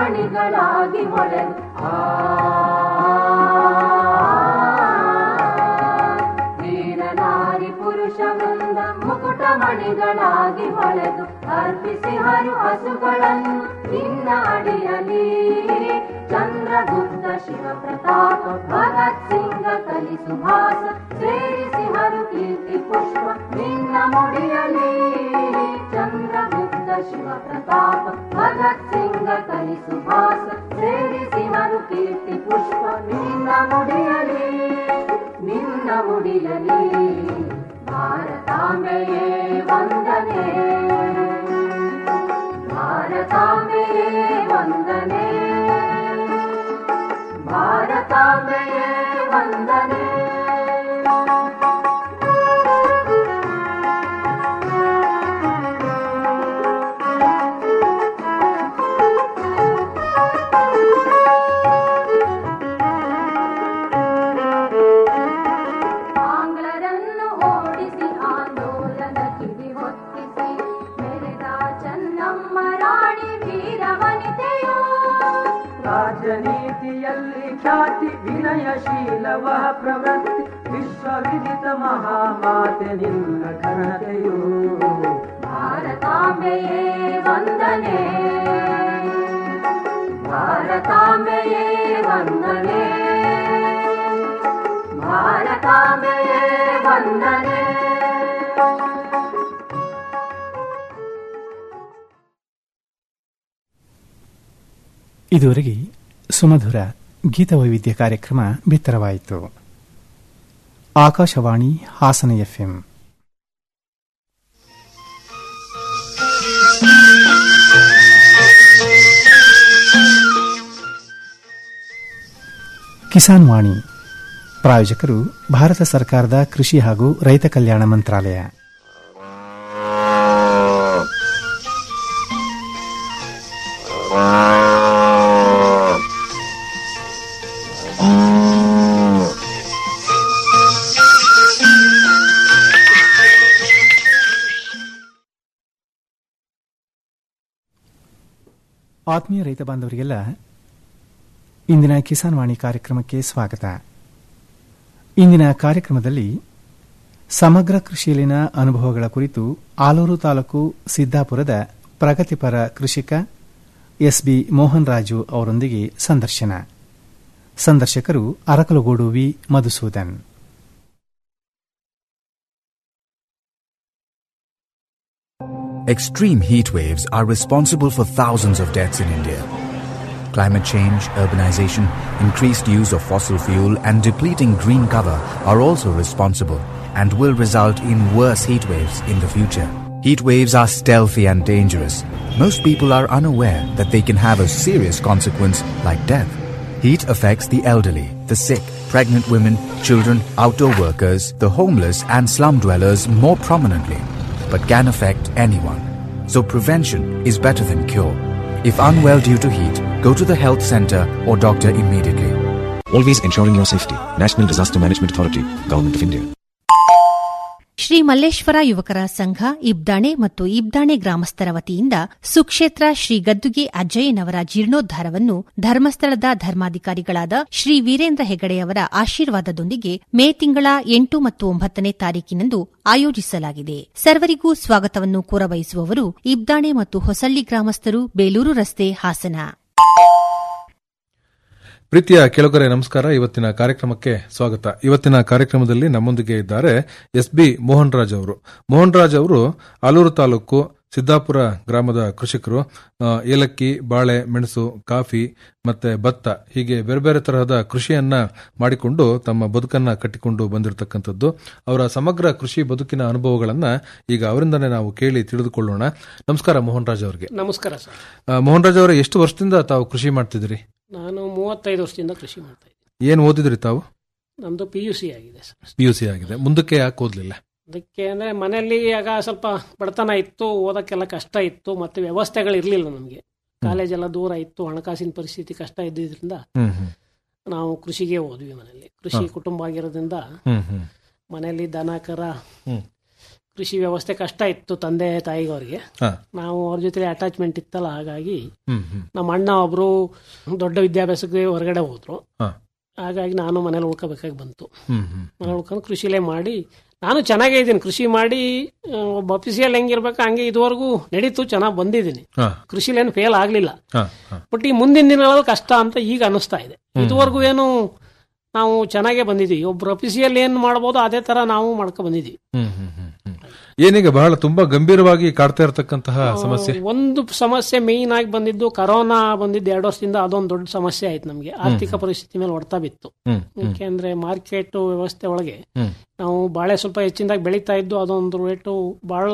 ಮಣಿಗಳಾಗಿ ಹೊಳೆದು ಆ ವೀರನಾರಿ ಪುರುಷ ವೃಂದ ಮುಕುಟ ಮಣಿಗಳಾಗಿ ಹೊಳೆದು ಅರ್ಪಿಸಿ ಹರು ಹಸುಗಳನ್ನು ನಿನ್ನ ಅಡಿಯಲಿ ಚಂದ್ರಗುಪ್ತ ಶಿವ ಪ್ರತಾಪ ಭಗತ್ ಸಿಂಗ ಕಲಿ ಸುಭಾಸ ಸೇರಿಸಿ ಹರು ಕೀರ್ತಿ ಪುಷ್ಪ ನಿನ್ನ ಮುಡಿಯಲಿ ಚಂದ್ರಗುಪ್ತ ಶಿವ ಪ್ರತಾಪ ಭಗತ್ ಸಿಂಗ ಕಲಿ ಸುಭಾಸ ಸೇರಿಸಿ ಹರು ಕೀರ್ತಿ ಪುಷ್ಪ ನಿನ್ನ ಮುಡಿಯಲಿ ನಿನ್ನ ಮುಡಿಯಲಿ ಭಾರತಾಂಬೆಯೇ ವಂದನೆ ಭಾರತಾಂಬೆಯೇ ವಂದನೆ ಭಾರತಾಂಬೆಯೇ ವಂದನೆ ಆಂಗ್ಲರನ್ನು ಓಡಿಸಿ ಆಂದೋಲನ ಕಿವಿ ಹೊತ್ತಿಸಿ ಮೆರೆದ ಚೆನ್ನಮ್ಮ ರಾಣಿ ವೀರ ವನಿತೆಯು ರಾಜನೀತಿಯಲ್ಲಿ ಖ್ಯಾತಿ ವಿನಯಶೀಲವ ಪ್ರವೃತ್ತಿ ವಿಶ್ವವಿದಿತ ಮಹಾಮಾತೆ ನಿನ್ನ ಘನತೆಯು ಭಾರತಾಂಬೆಯೇ ವಂದನೆ ಭಾರತಾಂಬೆಯೇ ವಂದನೆ ಭಾರತಾಂಬೆಯೇ ವಂದನೆ ಇದುವರೆಗೆ ಸುಮಧುರ ಗೀತವೈವಿಧ್ಯ ಕಾರ್ಯಕ್ರಮ ಬಿತ್ತರವಾಯಿತು ಆಕಾಶವಾಣಿ ಹಾಸನ ಎಫ್ಎಂ ಕಿಸಾನ್ ವಾಣಿ ಪ್ರಾಯೋಜಕರು ಭಾರತ ಸರ್ಕಾರದ ಕೃಷಿ ಹಾಗೂ ರೈತ ಕಲ್ಯಾಣ ಮಂತ್ರಾಲಯ ಆತ್ಮೀಯ ರೈತ ಬಾಂಧವರಿಗೆಲ್ಲ ಇಂದಿನ ಕಿಸಾನ್ ವಾಣಿ ಕಾರ್ಯಕ್ರಮಕ್ಕೆ ಸ್ವಾಗತ ಇಂದಿನ ಕಾರ್ಯಕ್ರಮದಲ್ಲಿ ಸಮಗ್ರ ಕೃಷಿಯಲ್ಲಿನ ಅನುಭವಗಳ ಕುರಿತು ಆಲೂರು ತಾಲೂಕು ಸಿದ್ದಾಪುರದ ಪ್ರಗತಿಪರ ಕೃಷಿಕ ಎಸ್ಬಿ ಮೋಹನ್ ರಾಜು ಅವರೊಂದಿಗೆ ಸಂದರ್ಶನ ಸಂದರ್ಶಕರು Arakalagudu V Madhusudan Extreme heat waves are responsible for thousands of deaths in India. Climate change, urbanization, increased use of fossil fuel, and depleting green cover are also responsible and will result in worse heat waves in the future. Heat waves are stealthy and dangerous. Most people are unaware that they can have a serious consequence like death. Heat affects the elderly, the sick, pregnant women, children, outdoor workers, the homeless, and slum dwellers more prominently, but can affect anyone. So prevention is better than cure. If unwell due to heat, go to the health center or doctor immediately. Always ensuring your safety. National Disaster Management Authority, Government of India. Shri Malleshwara ಯುವಕರ ಸಂಘ ಇಬ್ದಾಣೆ ಮತ್ತು ಇಬ್ದಾಣೆ ಗ್ರಾಮಸ್ಥರ ವತಿಯಿಂದ ಸುಕ್ಷೇತ್ರ ಶ್ರೀ ಗದ್ದುಗೆ ಅಜ್ಜಯ್ಯನವರ ಜೀರ್ಣೋದ್ಧಾರವನ್ನು ಧರ್ಮಸ್ಥಳದ ಧರ್ಮಾಧಿಕಾರಿಗಳಾದ ಶ್ರೀ ವೀರೇಂದ್ರ ಹೆಗಡೆಯವರ ಆಶೀರ್ವಾದದೊಂದಿಗೆ ಮೇ ತಿಂಗಳ ಎಂಟು ಮತ್ತು ಒಂಬತ್ತನೇ ತಾರೀಕಿನಂದು ಆಯೋಜಿಸಲಾಗಿದೆ ಸರ್ವರಿಗೂ ಸ್ವಾಗತವನ್ನು ಕೋರಬಯಸುವವರು ಇಬ್ದಾಣೆ ಮತ್ತು ಹೊಸಳ್ಳಿ ಗ್ರಾಮಸ್ಥರು ಬೇಲೂರು ರಸ್ತೆ ಹಾಸನ ಪ್ರೀತಿಯ ಕೆಳಗರೆ ನಮಸ್ಕಾರ ಇವತ್ತಿನ ಕಾರ್ಯಕ್ರಮಕ್ಕೆ ಸ್ವಾಗತ ಇವತ್ತಿನ ಕಾರ್ಯಕ್ರಮದಲ್ಲಿ ನಮ್ಮೊಂದಿಗೆ ಇದ್ದಾರೆ ಎಸ್ ಬಿ ಮೋಹನ್ ರಾಜ್ ಅವರು ಮೋಹನ್ ರಾಜ್ ಅವರು ಆಲೂರು ತಾಲೂಕು ಸಿದ್ದಾಪುರ ಗ್ರಾಮದ ಕೃಷಿಕರು ಆ, ಏಲಕ್ಕಿ ಬಾಳೆ ಮೆಣಸು ಕಾಫಿ ಮತ್ತೆ ಭತ್ತ ಹೀಗೆ ಬೇರೆ ಬೇರೆ ತರಹದ ಕೃಷಿಯನ್ನ ಮಾಡಿಕೊಂಡು ತಮ್ಮ ಬದುಕನ್ನ ಕಟ್ಟಿಕೊಂಡು ಬಂದಿರತಕ್ಕಂಥದ್ದು ಅವರ ಸಮಗ್ರ ಕೃಷಿ ಬದುಕಿನ ಅನುಭವಗಳನ್ನ ಈಗ ಅವರಿಂದನೇ ನಾವು ಕೇಳಿ ತಿಳಿದುಕೊಳ್ಳೋಣ ನಮಸ್ಕಾರ ಮೋಹನ್ ರಾಜ್ ಅವರಿಗೆ ನಮಸ್ಕಾರ ಸರ್ ಆ, ಮೋಹನ್ ರಾಜ್ ಅವರೇ ಎಷ್ಟು ವರ್ಷದಿಂದ ತಾವು ಕೃಷಿ ಮಾಡ್ತಿದ್ರಿ ನಾನು ಮೂವತ್ತೈದು ವರ್ಷದಿಂದ ಕೃಷಿ ಮಾಡ್ತಾ ಇದ್ದೀನಿ ಏನ್ ಓದಿದ್ರಿ ತಾವು ನಮ್ದು ಪಿ ಯು ಸಿ ಆಗಿದೆ ಸರ್ ಪಿ ಯು ಸಿ ಆಗಿದೆ ಮುಂದಕ್ಕೆ ಯಾಕೆ ಓದ್ಲಿಲ್ಲ ಅದಕ್ಕೆ ಅಂದ್ರೆ ಮನೆಯಲ್ಲಿ ಆಗ ಸ್ವಲ್ಪ ಬಡತನ ಇತ್ತು ಓದಕ್ಕೆಲ್ಲ ಕಷ್ಟ ಇತ್ತು ಮತ್ತೆ ವ್ಯವಸ್ಥೆಗಳು ಇರಲಿಲ್ಲ ನಮಗೆ ಕಾಲೇಜೆಲ್ಲ ದೂರ ಇತ್ತು ಹಣಕಾಸಿನ ಪರಿಸ್ಥಿತಿ ಕಷ್ಟ ಇದ್ದಿದ್ರಿಂದ ಹ್ಮ್ ಹ್ಮ್ ನಾವು ಕೃಷಿಗೆ ಹೋದ್ವಿ ಮನೆಯಲ್ಲಿ ಕೃಷಿ ಕುಟುಂಬ ಆಗಿರೋದ್ರಿಂದ ಹ್ಮ್ ಹ್ಮ್ ಮನೆಯಲ್ಲಿ ದನ ಕರ ಹ್ಮ್. ಕೃಷಿ ವ್ಯವಸ್ಥೆ ಕಷ್ಟ ಇತ್ತು ತಂದೆ ತಾಯಿಗವ್ರಿಗೆ ಹಾ. ನಾವು ಅವ್ರ ಜೊತೆ ಅಟ್ಯಾಚ್ಮೆಂಟ್ ಇತ್ತಲ್ಲ ಹಾಗಾಗಿ ಹ್ಮ್ ಹ್ಮ್ ನಮ್ಮ ಅಣ್ಣ ಒಬ್ರು ದೊಡ್ಡ ವಿದ್ಯಾಭ್ಯಾಸಕ್ಕೆ ಹೊರಗಡೆ ಹೋದ್ರು ಹಾ. ಹಾಗಾಗಿ ನಾನು ಮನೇಲಿ ಉಳ್ಕೋಬೇಕಾಗಿ ಬಂತು ಹ್ಮ್ ಹ್ಮ್ ಮನೇಲಿ ಉಳ್ಕೊಂಡು ಕೃಷಿಲೇ ಮಾಡಿ ನಾನು ಚೆನ್ನಾಗೇ ಇದ್ದೀನಿ ಕೃಷಿ ಮಾಡಿ ಆ, ಒಬ್ಬ ಅಫಿಸಿಯಲ್ ಹೆಂಗಿರ್ಬೇಕು ಹಂಗೆ ಇದುವರೆಗೂ ನಡೀತು ಚೆನ್ನಾಗಿ ಬಂದಿದ್ದೀನಿ ಹಾ ಕೃಷಿಲೇನು ಫೇಲ್ ಆಗ್ಲಿಲ್ಲ ಹಾ ಹಾ ಬಟ್ ಈ ಮುಂದಿನ ದಿನಗಳಲ್ಲಿ ಕಷ್ಟ ಅಂತ ಈಗ ಅನಿಸ್ತಾ ಇದೆ ಇದುವರೆಗೂ ಏನು ನಾವು ಚೆನ್ನಾಗೇ ಬಂದಿದ್ದೀವಿ ಒಬ್ರು ಅಫಿಸಿಯಲ್ ಏನ್ ಮಾಡ್ಬೋದು ಅದೇ ತರ ನಾವು ಮಾಡ್ಕೊ ಬಂದಿದ್ದೀವಿ ಹ್ಮ್ ಹ್ಮ್ ಹ್ಮ್ ಹ್ಮ್. ಏನೀಗ ಬಹಳ ತುಂಬಾ ಗಂಭೀರವಾಗಿ ಕಾಡ್ತಾ ಇರತಕ್ಕಂತಹ ಸಮಸ್ಯೆ ಒಂದು ಸಮಸ್ಯೆ ಮೇಯ್ನ್ ಆಗಿ ಬಂದಿದ್ದು ಕರೋನಾ ಬಂದಿದ್ದು ಎರಡು ವರ್ಷದಿಂದ ಅದೊಂದು ದೊಡ್ಡ ಸಮಸ್ಯೆ ಆಯ್ತು ನಮಗೆ ಆರ್ಥಿಕ ಪರಿಸ್ಥಿತಿ ಮೇಲೆ ಹೊಡ್ತಾ ಬಿತ್ತು ಹ್ಮ್ ಹ್ಮ್ ಯಾಕೆಂದ್ರೆ ಮಾರ್ಕೆಟ್ ವ್ಯವಸ್ಥೆ ಒಳಗೆ ಹ್ಮ್. ನಾವು ಬಾಳೆ ಸ್ವಲ್ಪ ಹೆಚ್ಚಿನದಾಗಿ ಬೆಳೀತಾ ಇದ್ದು ಅದೊಂದು ರೇಟು ಬಹಳ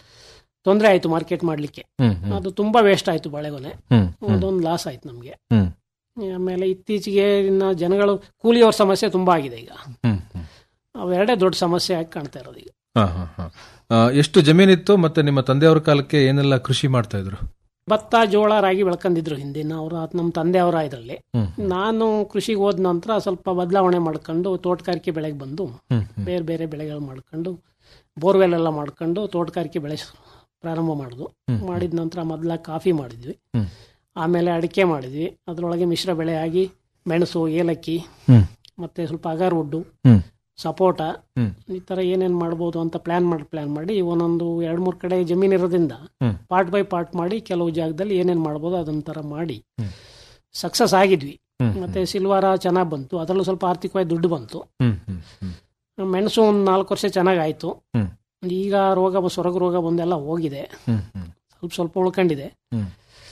ತೊಂದರೆ ಆಯ್ತು ಮಾರ್ಕೆಟ್ ಮಾಡ್ಲಿಕ್ಕೆ ಹ್ಮ್ ಹ್ಮ್ ಅದು ತುಂಬಾ ವೇಸ್ಟ್ ಆಯ್ತು ಬಾಳೆಗೊನೆ ಹ್ಮ್ ಹ್ಮ್ ಅದೊಂದು ಲಾಸ್ ಆಯ್ತು ನಮಗೆ ಹ್ಮ್ ಆಮೇಲೆ ಇತ್ತೀಚೆಗೆ ಇನ್ನ ಜನಗಳು ಕೂಲಿಯವ್ರ ಸಮಸ್ಯೆ ತುಂಬಾ ಆಗಿದೆ ಈಗ ಹ್ಮ್ ಹ್ಮ್ ಅವೆರಡೇ ದೊಡ್ಡ ಸಮಸ್ಯೆ ಆಗಿ ಕಾಣ್ತಾ ಇರೋದು ಈಗ ಹಾ ಹಾ ಹಾ ಆ, ಎಷ್ಟು ಜಮೀನಿತ್ತು ಮತ್ತೆ ನಿಮ್ಮ ತಂದೆಯವರ ಕಾಲಕ್ಕೆ ಏನೆಲ್ಲ ಕೃಷಿ ಮಾಡ್ತಾ ಇದ್ರು ಭತ್ತ ಜೋಳ ರಾಗಿ ಬೆಳ್ಕೊಂಡಿದ್ರು ಹಿಂದಿನ ಅವರು ನಮ್ಮ ತಂದೆಯವರ ಇದರಲ್ಲಿ ಹ್ಮ್ ನಾನು ಕೃಷಿಗೆ ಹೋದ ನಂತರ ಸ್ವಲ್ಪ ಬದಲಾವಣೆ ಮಾಡ್ಕೊಂಡು ತೋಟಗಾರಿಕೆ ಬೆಳೆಗೆ ಬಂದು ಹ್ಮ್ ಹ್ಮ್ ಬೇರೆ ಬೇರೆ ಬೆಳೆಗಳು ಮಾಡ್ಕೊಂಡು ಬೋರ್ವೆಲ್ ಎಲ್ಲ ಮಾಡ್ಕೊಂಡು ತೋಟಗಾರಿಕೆ ಬೆಳೆ ಸ್- ಪ್ರಾರಂಭ ಮಾಡಿದ್ವು ಹ್ಮ್. ಮಾಡಿದ ನಂತರ ಮೊದಲ ಕಾಫಿ ಮಾಡಿದ್ವಿ ಹ್ಮ್. ಆಮೇಲೆ ಅಡಿಕೆ ಮಾಡಿದ್ವಿ ಅದರೊಳಗೆ ಮಿಶ್ರ ಬೆಳೆ ಆಗಿ ಮೆಣಸು ಏಲಕ್ಕಿ ಹ್ಮ್. ಮತ್ತೆ ಸ್ವಲ್ಪ ಅಗರ್ವುಡ್ಡು ಹ್ಮ್. ಸಪೋಟ ಹ್ಮ್. ಈ ತರ ಏನೇನ್ ಮಾಡ್ಬೋದು ಅಂತ ಪ್ಲಾನ್ ಮಾಡಿ ಪ್ಲಾನ್ ಮಾಡಿ ಒಂದೊಂದು ಎರಡ್ ಮೂರ್ ಕಡೆ ಜಮೀನ್ ಇರೋದ್ರಿಂದ ಹ್ಮ್. ಪಾರ್ಟ್ ಬೈ ಪಾರ್ಟ್ ಮಾಡಿ ಕೆಲವು ಜಾಗದಲ್ಲಿ ಏನೇನ್ ಮಾಡ್ಬೋದು ಅದನ್ನ ತರ ಮಾಡಿ ಹ್ಮ್. ಸಕ್ಸಸ್ ಆಗಿದ್ವಿ ಹ್ಮ್ ಮತ್ತೆ ಸಿಲ್ವಾರ ಚೆನ್ನಾಗಿ ಬಂತು ಅದರಲ್ಲೂ ಸ್ವಲ್ಪ ಆರ್ಥಿಕವಾಗಿ ದುಡ್ಡು ಬಂತು ಹ್ಮ್ ಹ್ಮ್ ಹ್ಮ್ ಮೆಣಸು ಒಂದು ನಾಲ್ಕು ವರ್ಷ ಚೆನ್ನಾಗಿ ಆಯ್ತು ಹ್ಮ್. ಈಗ ರೋಗ ಬ- ಸೊರಗು ರೋಗ ಬಂದೆಲ್ಲ ಹೋಗಿದೆ ಹ್ಮ್ ಹ್ಮ್ ಸ್ವಲ್ಪ ಸ್ವಲ್ಪ ಉಳ್ಕೊಂಡಿದೆ ಹ್ಮ್.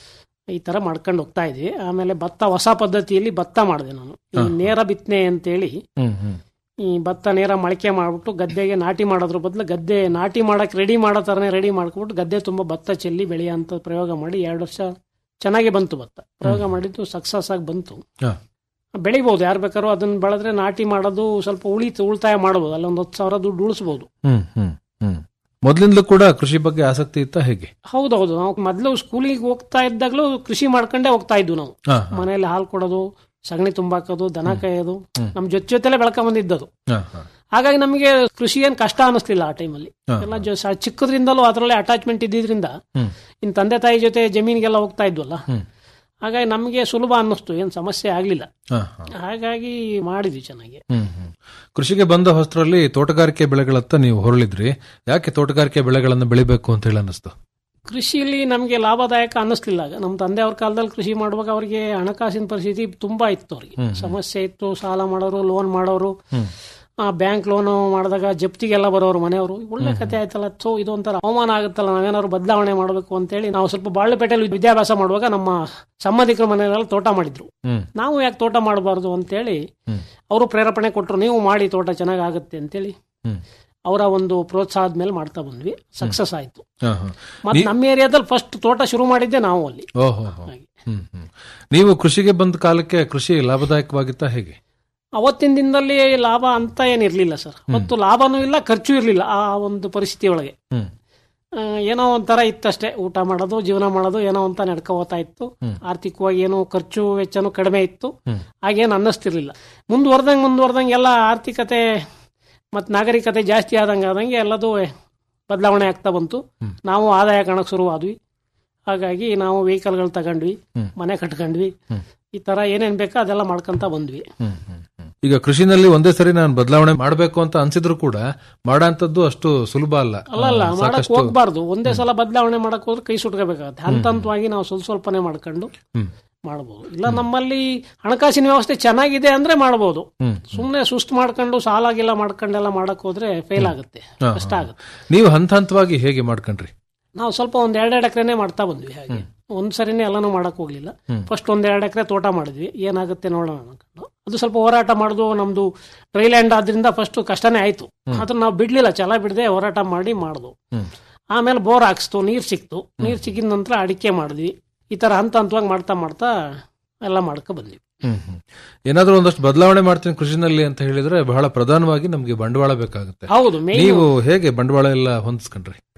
ಈ ತರ ಮಾಡ್ಕೊಂಡು ಹೋಗ್ತಾ ಇದ್ವಿ ಆಮೇಲೆ ಭತ್ತ ಹೊಸ ಪದ್ಧತಿಯಲ್ಲಿ ಭತ್ತ ಮಾಡಿದೆ ನಾನು ಈ ಹಾ. ನೇರ ಬಿತ್ತನೆ ಅಂತೇಳಿ ಹ್ಮ್ ಹ್ಮ್ ಈ ಭತ್ತ ನೇರ ಮೊಳಕೆ ಮಾಡ್ಬಿಟ್ಟು ಗದ್ದೆಗೆ ನಾಟಿ ಮಾಡೋದ್ರ ಬದಲು ಗದ್ದೆ ನಾಟಿ ಮಾಡಕ್ ರೆಡಿ ಮಾಡೋ ತರನೇ ರೆಡಿ ಮಾಡ್ಕೊಬಿಟ್ಟು ಗದ್ದೆ ತುಂಬಾ ಭತ್ತ ಚೆಲ್ಲಿ ಬೆಳೆಯೋಂಥ ಪ್ರಯೋಗ ಮಾಡಿ ಎರಡು ವರ್ಷ ಚೆನ್ನಾಗಿ ಬಂತು ಭತ್ತ ಪ್ರಯೋಗ ಮಾಡಿದ್ದು ಸಕ್ಸಸ್ ಆಗಿ ಬಂತು ಹಾ. ಬೆಳಿಬಹುದು ಯಾರು ಬೇಕಾದ್ರೂ ಅದನ್ನ ಬೆಳೆದ್ರೆ ನಾಟಿ ಮಾಡೋದು ಸ್ವಲ್ಪ ಉಳಿತು ಉಳಿತಾಯ ಮಾಡಬಹುದು ಅಲ್ಲೊಂದು ಹತ್ತು ಸಾವಿರ ದುಡ್ಡು ಉಳಿಸಬಹುದು ಹ್ಮ್ ಹ್ಮ್ ಹ್ಮ್ ಮೊದ್ಲಿಂದಲೂ ಕೂಡ ಕೃಷಿ ಬಗ್ಗೆ ಆಸಕ್ತಿ ಇತ್ತ ಹೇಗೆ ಹೌದೌದು ನಾವು ಮೊದಲು ಸ್ಕೂಲಿಗೆ ಹೋಗ್ತಾ ಇದ್ದಾಗಲೂ ಕೃಷಿ ಮಾಡ್ಕೊಂಡೇ ಹೋಗ್ತಾ ಇದ್ವು ನಾವು ಹಾ ಹಾ ಮನೆಯಲ್ಲಿ ಹಾಲು ಕೊಡೋದು ಸಗಣಿ ತುಂಬಾಕೋದು ದನ ಕಾಯೋದು ಹ್ಮ್. ನಮ್ ಜೊತೆ ಜೊತೆಲೆ ಬೆಳ್ಕೊಂಡ್ ಬಂದಿದ್ದದು ಹಾ ಹಾ ಹಾಗಾಗಿ ನಮಗೆ ಕೃಷಿ ಏನ್ ಕಷ್ಟ ಅನಿಸ್ಲಿಲ್ಲ ಆ ಟೈಮಲ್ಲಿ ಹಾ. ಎಲ್ಲ ಜೊ- ಸ- ಚಿಕ್ಕದ್ರಿಂದಲೂ ಅದರಲ್ಲೇ ಅಟ್ಯಾಚ್ಮೆಂಟ್ ಇದ್ದಿದ್ರಿಂದ ಹ್ಮ್. ಇನ್ ತಂದೆ ತಾಯಿ ಜೊತೆ ಜಮೀನಿಗೆಲ್ಲ ಹೋಗ್ತಾ ಇದ್ವಲ್ಲ ಹ್ಮ್. ಹಾಗಾಗಿ ನಮಗೆ ಸುಲಭ ಅನ್ನಿಸ್ತು ಏನ್ ಸಮಸ್ಯೆ ಆಗ್ಲಿಲ್ಲ ಹಾ ಹಾ ಹಾಗಾಗಿ ಮಾಡಿದ್ವಿ ಚೆನ್ನಾಗಿ ಹ್ಮ್ ಹ್ಮ್ ಕೃಷಿಗೆ ಬಂದ ಹೊಸರಲ್ಲಿ ತೋಟಗಾರಿಕೆ ಬೆಳೆಗಳತ್ತ ನೀವು ಹೊರಳಿದ್ರಿ ಯಾಕೆ ತೋಟಗಾರಿಕೆ ಬೆಳೆಗಳನ್ನು ಬೆಳಿಬೇಕು ಅಂತ ಹೇಳಿ ಅನ್ನಿಸ್ತು ಕೃಷಿಲಿ ನಮಗೆ ಲಾಭದಾಯಕ ಅನ್ನಿಸ್ಲಿಲ್ಲ ಆಗ ನಮ್ಮ ತಂದೆ ಅವ್ರ ಕಾಲದಲ್ಲಿ ಕೃಷಿ ಮಾಡುವಾಗ ಅವರಿಗೆ ಹಣಕಾಸಿನ ಪರಿಸ್ಥಿತಿ ತುಂಬಾ ಇತ್ತು ಅವ್ರಿಗೆ ಹ್ಮ್. ಸಮಸ್ಯೆ ಇತ್ತು ಸಾಲ ಮಾಡೋರು ಲೋನ್ ಮಾಡೋರು ಹ್ಮ್. ಆ ಬ್ಯಾಂಕ್ ಲೋನ್ ಮಾಡಿದಾಗ ಜಪ್ತಿಗೆಲ್ಲ ಬರೋರು ಮನೆಯವರು ಒಳ್ಳೆ ಕತೆ ಆಯ್ತಲ್ಲ ಸೊ ಇದೊಂಥರ ಅವಮಾನ ಆಗುತ್ತಲ್ಲ ನಾವೇನಾದ್ರು ಬದಲಾವಣೆ ಮಾಡಬೇಕು ಅಂತೇಳಿ ನಾವು ಸ್ವಲ್ಪ ಬಾಳ್ಪೇಟೆಯಲ್ಲಿ ವಿದ್ಯಾಭ್ಯಾಸ ಮಾಡುವಾಗ ನಮ್ಮ ಸಂಬಂಧಿಕರ ಮನೆಯಲ್ಲ ತೋಟ ಮಾಡಿದ್ರು ಹ್ಮ್ ನಾವು ಯಾಕೆ ತೋಟ ಮಾಡಬಾರ್ದು ಅಂತೇಳಿ ಹ್ಮ್. ಅವರು ಪ್ರೇರೇಪಣೆ ಕೊಟ್ಟರು ನೀವು ಮಾಡಿ ತೋಟ ಚೆನ್ನಾಗಿ ಆಗುತ್ತೆ ಅಂತೇಳಿ ಹ್ಮ್. ಅವರ ಒಂದು ಪ್ರೋತ್ಸಾಹದ ಮೇಲೆ ಮಾಡ್ತಾ ಬಂದ್ವಿ ಸಕ್ಸಸ್ ಆಯ್ತು ಹಾ ಹಾ ಮತ್ತೆ ನೀ- ನಮ್ಮ ಏರಿಯಾದಲ್ಲಿ ಫಸ್ಟ್ ತೋಟ ಶುರು ಮಾಡಿದ್ದೆ ನಾವು ಅಲ್ಲಿ ಓಹೋ ಹೋ. ಹಾಗೆ. ಹ್ಮ್ ಹ್ಮ್ ನೀವು ಕೃಷಿಗೆ ಬಂದ ಕಾಲಕ್ಕೆ ಕೃಷಿ ಲಾಭದಾಯಕವಾಗಿತ್ತಾ ಹೇಗೆ ಅವತ್ತಿನ ದಿನದಲ್ಲಿ ಲಾಭ ಅಂತ ಏನಿರ್ಲಿಲ್ಲ ಸರ್ ಮತ್ತು ಲಾಭನೂ ಇಲ್ಲ ಖರ್ಚು ಇರಲಿಲ್ಲ ಆ ಒಂದು ಪರಿಸ್ಥಿತಿ ಒಳಗೆ ಹ್ಮ್ ಆ, ಏನೋ ಒಂಥರ ಇತ್ತಷ್ಟೇ ಊಟ ಮಾಡೋದು ಜೀವನ ಮಾಡೋದು ಏನೋ ಅಂತ ನಡ್ಕೊ ಹೋಗ್ತಾ ಇತ್ತು ಹ್ಮ್. ಆರ್ಥಿಕವಾಗಿ ಏನು ಖರ್ಚು ವೆಚ್ಚನೂ ಕಡಿಮೆ ಇತ್ತು ಹ್ಮ್. ಹಾಗೇನು ಅನ್ನಿಸ್ತಿರ್ಲಿಲ್ಲ ಮುಂದುವರ್ದಂಗೆ ಮುಂದುವರ್ದಂಗೆ ಎಲ್ಲ ಆರ್ಥಿಕತೆ ಮತ್ತು ನಾಗರಿಕತೆ ಜಾಸ್ತಿ ಆದಂಗೆ ಆದಂಗೆ ಎಲ್ಲದೂ ಬದಲಾವಣೆ ಆಗ್ತಾ ಬಂತು ಹ್ಮ್. ನಾವು ಆದಾಯ ಕಾಣಕ್ಕೆ ಶುರುವಾದ್ವಿ ಹಾಗಾಗಿ ನಾವು ವೆಹಿಕಲ್ಗಳು ತಗೊಂಡ್ವಿ ಹ್ಮ್. ಮನೆ ಕಟ್ಕೊಂಡ್ವಿ ಹ್ಮ್. ಈ ತರ ಏನೇನ್ ಬೇಕೋ ಅದೆಲ್ಲ ಮಾಡ್ಕೊಂತ ಬಂದ್ವಿ ಹ್ಮ್ ಹ್ಮ್ ಹ್ಮ್. ಈಗ ಕೃಷಿನಲ್ಲಿ ಒಂದೇ ಸರಿ ನಾನು ಬದಲಾವಣೆ ಮಾಡಬೇಕು ಅಂತ ಅನ್ಸಿದ್ರು ಕೂಡ ಮಾಡಂತದ್ದು ಅಷ್ಟು ಸುಲಭ ಅಲ್ಲ ಅಲ್ಲ ಅಲ್ಲ ಆ, ಮಾಡಕ್ ಸಾಕಷ್ಟು ಹೋಗ್ಬಾರ್ದು ಒಂದೇ ಸಲ ಬದಲಾವಣೆ ಮಾಡಕ್ ಹೋದ್ರೆ ಕೈ ಸುಟ್ಕೋಬೇಕಾಗತ್ತೆ ಹಂತ ಹಂತವಾಗಿ ನಾವು ಸ್ವಲ್ಪ ಸ್ವಲ್ಪನೇ ಮಾಡ್ಕೊಂಡು ಹ್ಮ್. ಮಾಡಬಹುದು ಇಲ್ಲ ನಮ್ಮಲ್ಲಿ ಹಣಕಾಸಿನ ವ್ಯವಸ್ಥೆ ಚೆನ್ನಾಗಿದೆ ಅಂದ್ರೆ ಮಾಡಬಹುದು ಹ್ಮ್. ಸುಮ್ನೆ ಸುಸ್ತು ಮಾಡ್ಕೊಂಡು ಸಾಲ ಗಿಲ್ಲ ಮಾಡ್ಕೊಂಡೆಲ್ಲ ಮಾಡಕ್ ಹೋದ್ರೆ ಫೇಲ್ ಆಗುತ್ತೆ ಹಾ, ಕಷ್ಟ ಹಾ. ಆಗುತ್ತೆ ನೀವು ಹಂತ ಹಂತವಾಗಿ ಹೇಗೆ ಮಾಡ್ಕೊಂಡ್ರಿ ನಾವು ಸ್ವಲ್ಪ ಒಂದ್ ಎರಡೆರಡು ಎಕರೆನೆ ಮಾಡ್ತಾ ಬಂದ್ವಿ ಹಾಗೆ ಒಂದ್ ಸರಿನೇ ಎಲ್ಲಾನು ಮಾಡಕ್ ಹೋಗ್ಲಿಲ್ಲ ಹ್ಮ್. ಫಸ್ಟ್ ಒಂದ್ ಎರಡು ಎಕರೆ ತೋಟ ಮಾಡಿದ್ವಿ ಏನಾಗುತ್ತೆ ನೋಡೋಣ ಅನ್ಕೊಂಡು ಅದು ಸ್ವಲ್ಪ ಹೋರಾಟ ಮಾಡುದು ನಮ್ದು ಡ್ರೈ ಲ್ಯಾಂಡ್ ಆದ್ರಿಂದ ಫಸ್ಟ್ ಕಷ್ಟನೇ ಆಯ್ತು ಅದನ್ನ ನಾವು ಬಿಡ್ಲಿಲ್ಲ ಛಲ ಬಿಡದೆ ಹೋರಾಟ ಮಾಡಿ ಮಾಡುದು ಹ್ಮ್. ಆಮೇಲೆ ಬೋರ್ ಹಾಕ್ಸ್ತು ನೀರ್ ಸಿಕ್ತು ನೀರ್ ಸಿಕ್ಕಿದ ನಂತರ ಅಡಿಕೆ ಮಾಡಿದ್ವಿ ಈ ತರ ಹಂತ ಹಂತವಾಗಿ ಮಾಡ್ತಾ ಮಾಡ್ತಾ ಎಲ್ಲ ಮಾಡ್ಕೊ ಬಂದ್ವಿ ಹ್ಮ್ ಹ್ಮ್. ಏನಾದ್ರೂ ಒಂದಷ್ಟು ಬದಲಾವಣೆ ಮಾಡ್ತೀನಿ ಕೃಷಿನಲ್ಲಿ ಅಂತ ಹೇಳಿದ್ರೆ ಬಹಳ ಪ್ರಧಾನವಾಗಿ ನಮ್ಗೆ ಬಂಡವಾಳ ಬೇಕಾಗುತ್ತೆ ಹೌದು ಮೇನ್ ನೀವು ಹೇಗೆ ಬಂಡವಾಳ ಎಲ್ಲ ಹೊಂದಿಸ್ಕೊಂಡ್ರಿ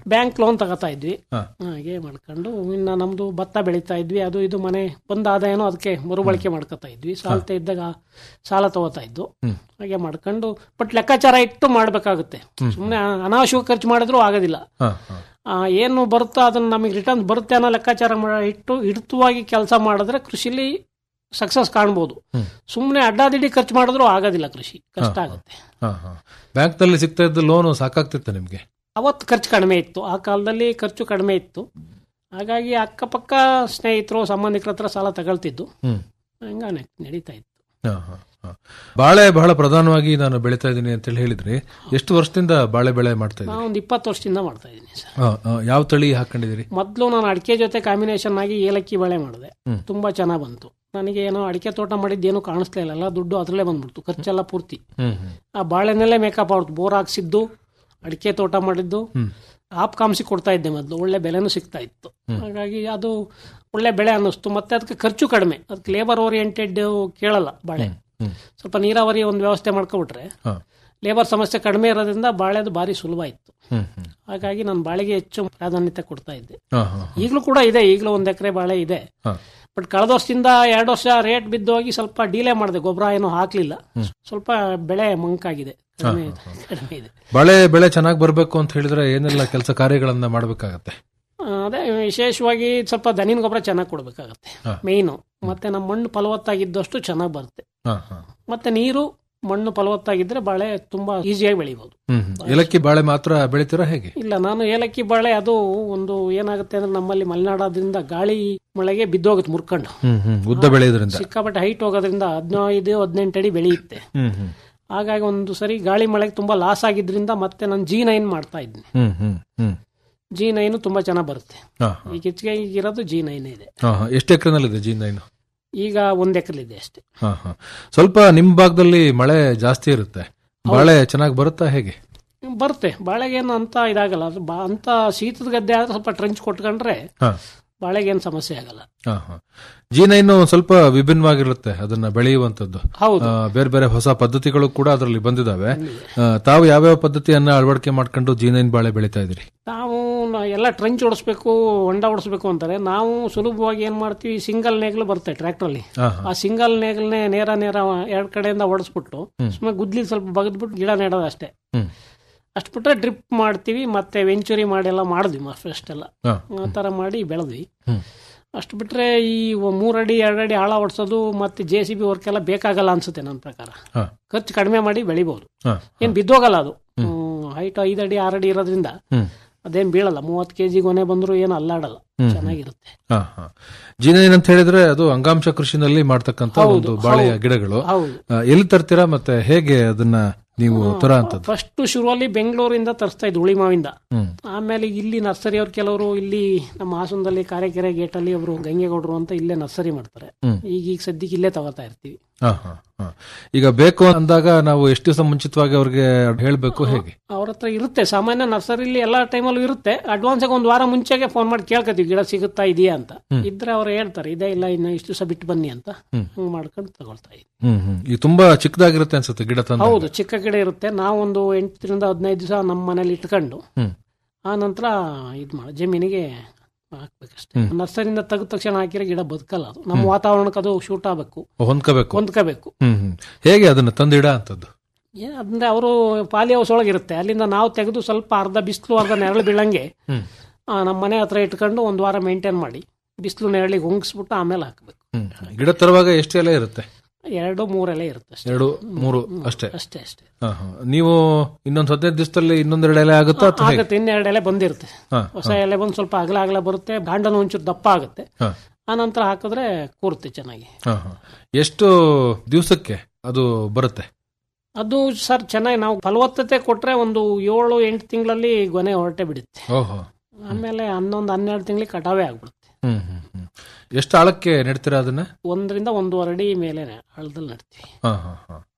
ಬ್ಯಾಂಕ್ ಲೋನ್ ತಗೋತಾ ಇದ್ವಿ ಹಾ. ಹಾಗೆ ಮಾಡ್ಕೊಂಡು ಇನ್ನ ನಮ್ದು ಭತ್ತ ಬೆಳೀತಾ ಇದ್ವಿ ಅದು ಇದು ಮನೆ ಬಂದ ಆದಾಯನೂ ಅದಕ್ಕೆ ಮರುಬಳಕೆ ಮಾಡ್ಕೊತಾ ಇದ್ವಿ ಸಾಲ್ತಾ ಇದ್ದಾಗ ಸಾಲ ತಗೋತಾ ಇದ್ದು ಹ್ಮ್. ಹಾಗೆ ಮಾಡ್ಕೊಂಡು ಬಟ್ ಲೆಕ್ಕಾಚಾರ ಇಟ್ಟು ಮಾಡ್ಬೇಕಾಗುತ್ತೆ ಸುಮ್ಮನೆ ಅನಾವಶ್ಯಕ ಖರ್ಚು ಮಾಡಿದ್ರು ಆಗೋದಿಲ್ಲ ಹಾ, ಹಾ. ಆ, ಏನು ಬರುತ್ತೋ ಅದನ್ನ ನಮಗೆ ರಿಟರ್ನ್ ಬರುತ್ತೆ ಅನ್ನೋ ಲೆಕ್ಕಾಚಾರ ಮಾಡ ಇಟ್ಟು ಹಿಡಿತವಾಗಿ ಕೆಲಸ ಮಾಡಿದ್ರೆ ಕೃಷಿಲಿ ಸಕ್ಸಸ್ ಕಾಣ್ಬೋದು ಹ್ಮ್. ಸುಮ್ಮನೆ ಅಡ್ಡಾದಿಡ್ಡಿ ಖರ್ಚು ಮಾಡಿದ್ರು ಆಗೋದಿಲ್ಲ ಕೃಷಿ ಕಷ್ಟ ಆಗುತ್ತೆ ಹಾ, ಹಾ. ಬ್ಯಾಂಕ್ನಲ್ಲಿ ಸಿಗ್ತಾ ಇದ್ದ ಲೋನು ಸಾಕಾಗ್ತಿತ್ತ ನಿಮ್ಗೆ ಅವತ್ತು ಖರ್ಚು ಕಡಿಮೆ ಇತ್ತು ಆ ಕಾಲದಲ್ಲಿ ಖರ್ಚು ಕಡಿಮೆ ಇತ್ತು ಹಾಗಾಗಿ ಅಕ್ಕಪಕ್ಕ ಸ್ನೇಹಿತರು ಸಂಬಂಧಿಕರ ಹತ್ರ ಸಾಲ ತಗೊಳ್ತಿದ್ದು ಹ್ಮ್ ಹಂಗ ನೆ- ನಡೀತಾ ಇತ್ತು ಹಾ, ಹಾ, ಹಾ. ಬಾಳೆ ಬಹಳ ಪ್ರಧಾನವಾಗಿ ನಾನು ಬೆಳೀತಾ ಇದ್ದೀನಿ ಅಂತ ಹೇಳಿ ಹೇಳಿದ್ರಿ ಎಷ್ಟು ವರ್ಷದಿಂದ ಬಾಳೆ ಬೆಳೆ ಮಾಡ್ತಾ ಇದ್ದೀರಿ ನಾ ಒಂದು ಇಪ್ಪತ್ತು ವರ್ಷದಿಂದ ಮಾಡ್ತಾ ಇದ್ದೀನಿ ಸರ್ ಹಾ, ಹಾ. ಯಾವ ತಳಿ ಹಾಕೊಂಡಿದ್ದೀರಿ ಮೊದಲು ನಾನು ಅಡಿಕೆ ಜೊತೆ ಕಾಂಬಿನೇಷನ್ ಆಗಿ ಏಲಕ್ಕಿ ಬೆಳೆ ಮಾಡಿದೆ ಹ್ಮ್. ತುಂಬಾ ಚೆನ್ನಾಗಿ ಬಂತು ನನಗೆ ಏನೋ ಅಡಿಕೆ ತೋಟ ಮಾಡಿದ್ದೇನು ಕಾಣಿಸ್ತಾ ಇಲ್ಲ ಎಲ್ಲ ದುಡ್ಡು ಅದರಲ್ಲೇ ಬಂದ್ಬಿಡ್ತು ಖರ್ಚೆಲ್ಲ ಪೂರ್ತಿ ಹ್ಮ್ ಹ್ಮ್ ಆ ಬಾಳೆನಲ್ಲೇ ಮೇಕಪ್ ಆಡ್ತು ಬೋರ್ ಹಾಕ್ಸಿದ್ದು ಅಡಿಕೆ ತೋಟ ಮಾಡಿದ್ದು ಹ್ಮ್. ಆಪ್ ಕಾಮ್ಸಿ ಕೊಡ್ತಾ ಇದ್ದೆ ಮೊದಲು ಒಳ್ಳೆ ಬೆಲೆನೂ ಸಿಗ್ತಾ ಇತ್ತು ಹಾಗಾಗಿ ಅದು ಒಳ್ಳೆ ಬೆಳೆ ಅನ್ನಿಸ್ತು ಮತ್ತೆ ಅದಕ್ಕೆ ಖರ್ಚು ಕಡಿಮೆ ಅದಕ್ಕೆ ಲೇಬರ್ ಓರಿಯೆಂಟೆಡ್ ಕೇಳಲ್ಲ ಬಾಳೆ ಹ್ಮ್. ಸ್ವಲ್ಪ ನೀರಾವರಿ ಒಂದು ವ್ಯವಸ್ಥೆ ಮಾಡ್ಕೊಬಿಟ್ರೆ ಹಾ. ಲೇಬರ್ ಸಮಸ್ಯೆ ಕಡಿಮೆ ಇರೋದ್ರಿಂದ ಬಾಳೆದು ಭಾರಿ ಸುಲಭ ಇತ್ತು ಹ್ಮ್ ಹ್ಮ್ ಹಾಗಾಗಿ ನಾನು ಬಾಳೆಗೆ ಹೆಚ್ಚು ಪ್ರಾಧಾನ್ಯತೆ ಕೊಡ್ತಾ ಇದ್ದೆ ಹಾ, ಹಾ, ಈಗಲೂ ಕೂಡ ಇದೆ ಈಗಲೂ ಒಂದ್ ಎಕರೆ ಬಾಳೆ ಇದೆ ಹಾ. ಬಟ್ ಕಳೆದ ವರ್ಷದಿಂದ ಎರಡು ವರ್ಷ ರೇಟ್ ಬಿದ್ದೋಗಿ ಸ್ವಲ್ಪ ಡೀಲೇ ಮಾಡಿದೆ ಗೊಬ್ಬರ ಏನೂ ಹಾಕ್ಲಿಲ್ಲ ಸ್ವಲ್ಪ ಬೆಳೆ ಮಂಕಾಗಿದೆ ಕಡಿಮೆ ಕಡಿಮೆ ಇದೆ ಬಾಳೆ ಬೆಳೆ ಚೆನ್ನಾಗಿ ಬರಬೇಕು ಅಂತ ಹೇಳಿದ್ರೆ ಏನೆಲ್ಲ ಕೆಲಸ ಕಾರ್ಯಗಳನ್ನ ಮಾಡಬೇಕಾಗತ್ತೆ ಆ, ಅದೇ ವಿಶೇಷವಾಗಿ ಸ್ವಲ್ಪ ದನಿನ ಗೊಬ್ಬರ ಚೆನ್ನಾಗಿ ಕೊಡ್ಬೇಕಾಗತ್ತೆ ಹಾ. ಮೇಯ್ನು ಮತ್ತೆ ನಮ್ಮ ಮಣ್ಣು ಫಲವತ್ತಾಗಿದ್ದಷ್ಟು ಚೆನ್ನಾಗಿ ಬರುತ್ತೆ ಹಾ, ಹಾ. ಮತ್ತೆ ನೀರು ಮಣ್ಣು ಫಲವತ್ತಾಗಿದ್ರೆ ಬಾಳೆ ತುಂಬಾ ಈಸಿಯಾಗಿ ಬೆಳಿಬಹುದು ಹ್ಮ್ ಹ್ಮ್. ಏಲಕ್ಕಿ ಬಾಳೆ ಮಾತ್ರ ಬೆಳಿತೀರಾ ಹೇಗೆ ಇಲ್ಲ ನಾನು ಏಲಕ್ಕಿ ಬಾಳೆ ಅದು ಒಂದು ಏನಾಗುತ್ತೆ ಅಂದ್ರೆ ನಮ್ಮಲ್ಲಿ ಮಲೆನಾಡೋದ್ರಿಂದ ಗಾಳಿ ಮಳೆಗೆ ಬಿದ್ದೋಗುತ್ತೆ ಮುರ್ಕೊಂಡು ಹ್ಮ್ ಹ್ಮ್ ಉದ್ದ ಬೆಳೆಯೋದ್ರಿಂದ ಸಿಕ್ಕಾಪಟ್ಟೆ ಹೈಟ್ ಹೋಗೋದ್ರಿಂದ ಹದಿನೈದು ಹದಿನೆಂಟು ಅಡಿ ಬೆಳೆಯುತ್ತೆ ಹ್ಮ್ ಹ್ಮ್ ಹಾಗಾಗಿ ಒಂದು ಸರಿ ಗಾಳಿ ಮಳೆಗೆ ತುಂಬಾ ಲಾಸ್ ಆಗಿದ್ರಿಂದ ಮತ್ತೆ ನಾನು ಜಿ ನೈನ್ ಮಾಡ್ತಾ ಇದ್ದೀನಿ ಹ್ಮ್ ಹ್ಮ್ ಹ್ಮ್ ಜಿ ನೈನ್ ತುಂಬಾ ಚೆನ್ನಾಗಿ ಬರುತ್ತೆ ಹಾ, ಈಗ ಹೆಚ್ಚಿಗೆ ಈಗ ಇರೋದು ಜಿ ನೈನ್ ಇದೆ ಹಾ, ಹಾ. ಎಷ್ಟು ಎಕರೆನಲ್ಲಿದೆ ಜೀನ್ ನೈನು ಈಗ ಒಂದ್ ಎಕರೆ ಇದೆ ಅಷ್ಟೇ ಹಾ ಹಾ ಸ್ವಲ್ಪ ನಿಮ್ ಭಾಗದಲ್ಲಿ ಮಳೆ ಜಾಸ್ತಿ ಇರುತ್ತೆ ಬಾಳೆ ಚೆನ್ನಾಗಿ ಬರುತ್ತಾ ಹೇಗೆ ಬರುತ್ತೆ ಬಾಳೆಗೇನು ಅಂತ ಇದಾಗಲ್ಲ ಅದು ಬಾ ಅಂತ ಶೀತದ ಗದ್ದೆ ಆದ್ರೆ ಸ್ವಲ್ಪ ಟ್ರಂಚ್ ಕೊಟ್ಕೊಂಡ್ರೆ ಹಾ ಬಾಳೆಗೇನು ಸಮಸ್ಯೆ ಆಗಲ್ಲ ಹಾ ಹಾ ಜಿ ನೈನ್ ಸ್ವಲ್ಪ ವಿಭಿನ್ನವಾಗಿರುತ್ತೆ ಅದನ್ನ ಬೆಳೆಯುವಂತದ್ದು ಹೌದು ಆ, ಬೇರೆ ಬೇರೆ ಹೊಸ ಪದ್ಧತಿಗಳು ಕೂಡ ಅದರಲ್ಲಿ ಬಂದಿದಾವೆ ಆ, ತಾವು ಯಾವ್ಯಾವ ಪದ್ಧತಿಯನ್ನ ಅಳವಡಿಕೆ ಮಾಡ್ಕೊಂಡು ಜಿ ನೈನ್ ಬಾಳೆ ಬೆಳೀತಾ ಇದ್ರಿ ನಾವು ನ- ಎಲ್ಲ ಟ್ರಂಚ್ ಓಡಿಸ್ಬೇಕು ಹೊಂಡ ಓಡಿಸ್ಬೇಕು ಅಂತಾರೆ ನಾವು ಸುಲಭವಾಗಿ ಏನ್ ಮಾಡ್ತೀವಿ ಸಿಂಗಲ್ ನೇಗ್ಲು ಬರುತ್ತೆ ಟ್ರ್ಯಾಕ್ಟರ್ಲಿ ಹಾ ಹಾ ಆ ಸಿಂಗಲ್ ನೇಗ್ಲನ್ನೇ ನೇರ ನೇರ ಎರಡ್ ಕಡೆಯಿಂದ ಓಡಿಸ್ಬಿಟ್ಟು ಸುಮ್ಮನೆ ಗುದ್ಲಿ ಸ್ವಲ್ಪ ಬಗದ್ಬಿಟ್ಟು ಗಿಡ ನೆಡೋದು ಅಷ್ಟೇ ಹ್ಮ್ ಅಷ್ಟು ಬಿಟ್ರೆ ಡ್ರಿಪ್ ಮಾಡ್ತೀವಿ ಮತ್ತೆ ವೆಂಚುರಿ ಮಾಡಿ ಎಲ್ಲ ಮಾಡಿದ್ವಿ ಫಸ್ಟ್ ಎಲ್ಲ ಹಾ ಆ ಥರ ಮಾಡಿ ಬೆಳೆದ್ವಿ ಹ್ಮ್. ಅಷ್ಟು ಬಿಟ್ರೆ ಈ ಒ- ಮೂರಡಿ ಎರಡಡಿ ಆಳ ಹೊಡ್ಸೋದು ಮತ್ತೆ ಜೆ ಸಿ ಬಿ ವರ್ಕ್ ಎಲ್ಲ ಬೇಕಾಗಲ್ಲ ಅನ್ಸುತ್ತೆ ನನ್ನ ಪ್ರಕಾರ ಹಾ ಖರ್ಚು ಕಡಿಮೆ ಮಾಡಿ ಬೆಳಿಬಹುದು ಹಾ ಏನ್ ಬಿದ್ದೋಗಲ್ಲ ಅದು ಹೈಟ್ ಐದಡಿ ಆರಡಿ ಇರೋದ್ರಿಂದ ಹ್ಮ್ ಅದೇನ್ ಬೀಳಲ್ಲ ಮೂವತ್ತು ಕೆಜಿ ಗೊನೆ ಬಂದ್ರು ಏನು ಅಲ್ಲಾಡಲ್ಲ ಚೆನ್ನಾಗಿರುತ್ತೆ ಹಾ ಹಾ ಜಿ ನೈನ್ ಅಂತ ಹೇಳಿದ್ರೆ ಅದು ಅಂಗಾಂಶ ಕೃಷಿನಲ್ಲಿ ಮಾಡ್ತಕ್ಕಂತ ಒಂದು ಬಾಳೆಯ ಗಿಡಗಳು ಹೌದು ಆ, ಎಲ್ಲಿ ತರ್ತೀರಾ ಮತ್ತೆ ಹೇಗೆ ಅದನ್ನ ನೀವು ತರ ಅಂತದ್ದು ಫಸ್ಟ್ ಶುರುವಲ್ಲಿ ಬೆಂಗಳೂರಿಂದ ತರಿಸ್ತಾ ಇದ್ದು ಉಳಿಮಾವಿಂದ ಹ್ಮ್ ಆಮೇಲೆ ಇಲ್ಲಿ ನರ್ಸರಿ ಅವ್ರು ಕೆಲವರು ಇಲ್ಲಿ ನಮ್ಮ ಹಾಸನದಲ್ಲಿ ಕಾರೆಕೆರೆ ಗೇಟಲ್ಲಿ ಅವರು ಗಂಗೆಗೌಡರು ಅಂತ ಇಲ್ಲೇ ನರ್ಸರಿ ಮಾಡ್ತಾರೆ ಹ್ಮ್. ಈಗ ಈಗ ಸದ್ಯಕ್ಕೆ ಇಲ್ಲೇ ತಗೋತಾ ಇರ್ತೀವಿ ಹಾ ಹಾ ಹಾ ಈಗ ಬೇಕು ಅಂದಾಗ ನಾವು ಎಷ್ಟು ದಿವಸ ಮುಂಚಿತವಾಗಿ ಅವ್ರಿಗೆ ಹೇಳ್ಬೇಕು ಹೇಗೆ ಅವ್ರ ಹತ್ರ ಇರುತ್ತೆ ಸಾಮಾನ್ಯ ನರ್ಸರಿಲಿ ಎಲ್ಲಾ ಟೈಮಲ್ಲೂ ಇರುತ್ತೆ ಅಡ್ವಾನ್ಸ್ ಆಗಿ ಒಂದು ವಾರ ಮುಂಚೆಗೆ ಫೋನ್ ಮಾಡಿ ಕೇಳ್ಕೊತೀವಿ ಗಿಡ ಸಿಗುತ್ತಾ ಇದೆಯಾ ಅಂತ ಇದ್ರೆ ಅವ್ರು ಹೇಳ್ತಾರೆ ಇದೇ ಇಲ್ಲ ಇನ್ನು ಇಷ್ಟು ದಿವಸ ಬಿಟ್ಟು ಬನ್ನಿ ಅಂತ ಹಂಗ್ ಮಾಡ್ಕೊಂಡು ತಗೊಳ್ತಾ ಇದ್ವಿ ಹ್ಮ್ ಹ್ಮ್ ಈಗ ತುಂಬಾ ಚಿಕ್ಕದಾಗಿರುತ್ತೆ ಅನ್ಸುತ್ತೆ ಗಿಡ ತಂದ ಹೌದು ಚಿಕ್ಕ ಗಿಡ ಇರುತ್ತೆ ನಾವು ಒಂದು ಎಂಟರಿಂದ ಹದಿನೈದು ದಿವಸ ನಮ್ಮ ಮನೇಲಿ ಇಟ್ಕೊಂಡು ಹ್ಮ್ ಆ ನಂತರ ಇದು ಮಾಡಿ ಜಮೀನಿಗೆ ಹಾಕ್ಬೇಕಷ್ಟೇ ನರ್ಸರಿಯಿಂದ ತೆಗೆದ ತಕ್ಷಣ ಹಾಕಿರೋ ಗಿಡ ಬದುಕಲ್ಲ ಅದು ನಮ್ಮ ವಾತಾವರಣಕ್ಕೆ ಅದು ಶೂಟ್ ಆಗಬೇಕು ಹೊಂದ್ಕೋಬೇಕು ಹೊಂದ್ಕೋಬೇಕು ಹ್ಮ್ ಹ್ಮ್ ಹೇಗೆ ಅದನ್ನ ತಂದಿಡ ಅಂತದ್ದು ಏ- ಅಂದ್ರೆ ಅವರು ಪಾಲಿ ಹೌಸ್ ಒಳಗೆ ಇರುತ್ತೆ ಅಲ್ಲಿಂದ ನಾವು ತೆಗೆದು ಸ್ವಲ್ಪ ಅರ್ಧ ಬಿಸಿಲು ಅರ್ಧ ನೆರಳು ಬೀಳಂಗೆ ಹ್ಮ್. ಆ, ನಮ್ಮ ಮನೆ ಹತ್ರ ಇಟ್ಕೊಂಡು ಒಂದು ವಾರ ಮೇಂಟೈನ್ ಮಾಡಿ ಬಿಸಿಲು ನೆರಳಿಗೆ ಹೊಂಗಿಸ್ಬಿಟ್ಟು ಆಮೇಲೆ ಹಾಕ್ಬೇಕು ಹ್ಮ್ ಗಿಡ ತರುವಾಗ ಎಷ್ಟು ಎಲೆ ಇರುತ್ತೆ ಎರಡು ಮೂರೆಲೆ ಇರುತ್ತೆ ಅಷ್ಟೇ ಎರಡು ಮೂರು ಅಷ್ಟೇ ಅಷ್ಟೇ ಅಷ್ಟೇ ಹಾ, ಹಾ. ನೀವು ಇನ್ನೊಂದ್ ಹದಿನೈದು ದಿವಸದಲ್ಲಿ ಇನ್ನೊಂದೆರಡು ಎಲೆ ಆಗುತ್ತಾ ಅಥವಾ ಹೇಗೆ ಆಗುತ್ತೆ ಇನ್ನೆರಡು ಎಲೆ ಬಂದಿರುತ್ತೆ ಹಾ, ಹೊಸ ಎಲೆ ಬಂದು ಸ್ವಲ್ಪ ಅಗಲ ಅಗಲ ಬರುತ್ತೆ ಗಾಂಡನು ಒಂಚೂರು ದಪ್ಪ ಆಗುತ್ತೆ ಹಾ, ಆ ನಂತರ ಹಾಕಿದ್ರೆ ಕೂರುತ್ತೆ ಚೆನ್ನಾಗಿ ಹಾ, ಹಾ. ಎಷ್ಟು ದಿವಸಕ್ಕೆ ಅದು ಬರುತ್ತೆ ಅದು ಸರ್ ಚೆನ್ನಾಗಿ ನಾವು ಫಲವತ್ತತೆ ಕೊಟ್ರೆ ಒಂದು ಏಳು ಎಂಟು ತಿಂಗಳಲ್ಲಿ ಗೊನೆ ಹೊರಟೆ ಬಿಡುತ್ತೆ ಓಹೋ ಆಮೇಲೆ ಹನ್ನೊಂದು ಹನ್ನೆರಡು ತಿಂಗಳಿಗೆ ಕಟಾವೇ ಆಗ್ಬಿಡುತ್ತೆ ಹ್ಮ್ ಹ್ಮ್ ಹ್ಮ್ ಎಷ್ಟು ಆಳಕ್ಕೆ ನೆಡ್ತೀರಾ ಅದನ್ನ ಒಂದರಿಂದ ಒಂದೂವರೆ ಅಡಿ ಮೇಲೆ ಹಳ್ಳದಲ್ಲಿ ನಡ್ತೀವಿ ಹಾ, ಹಾ, ಹಾ, ಹಾ.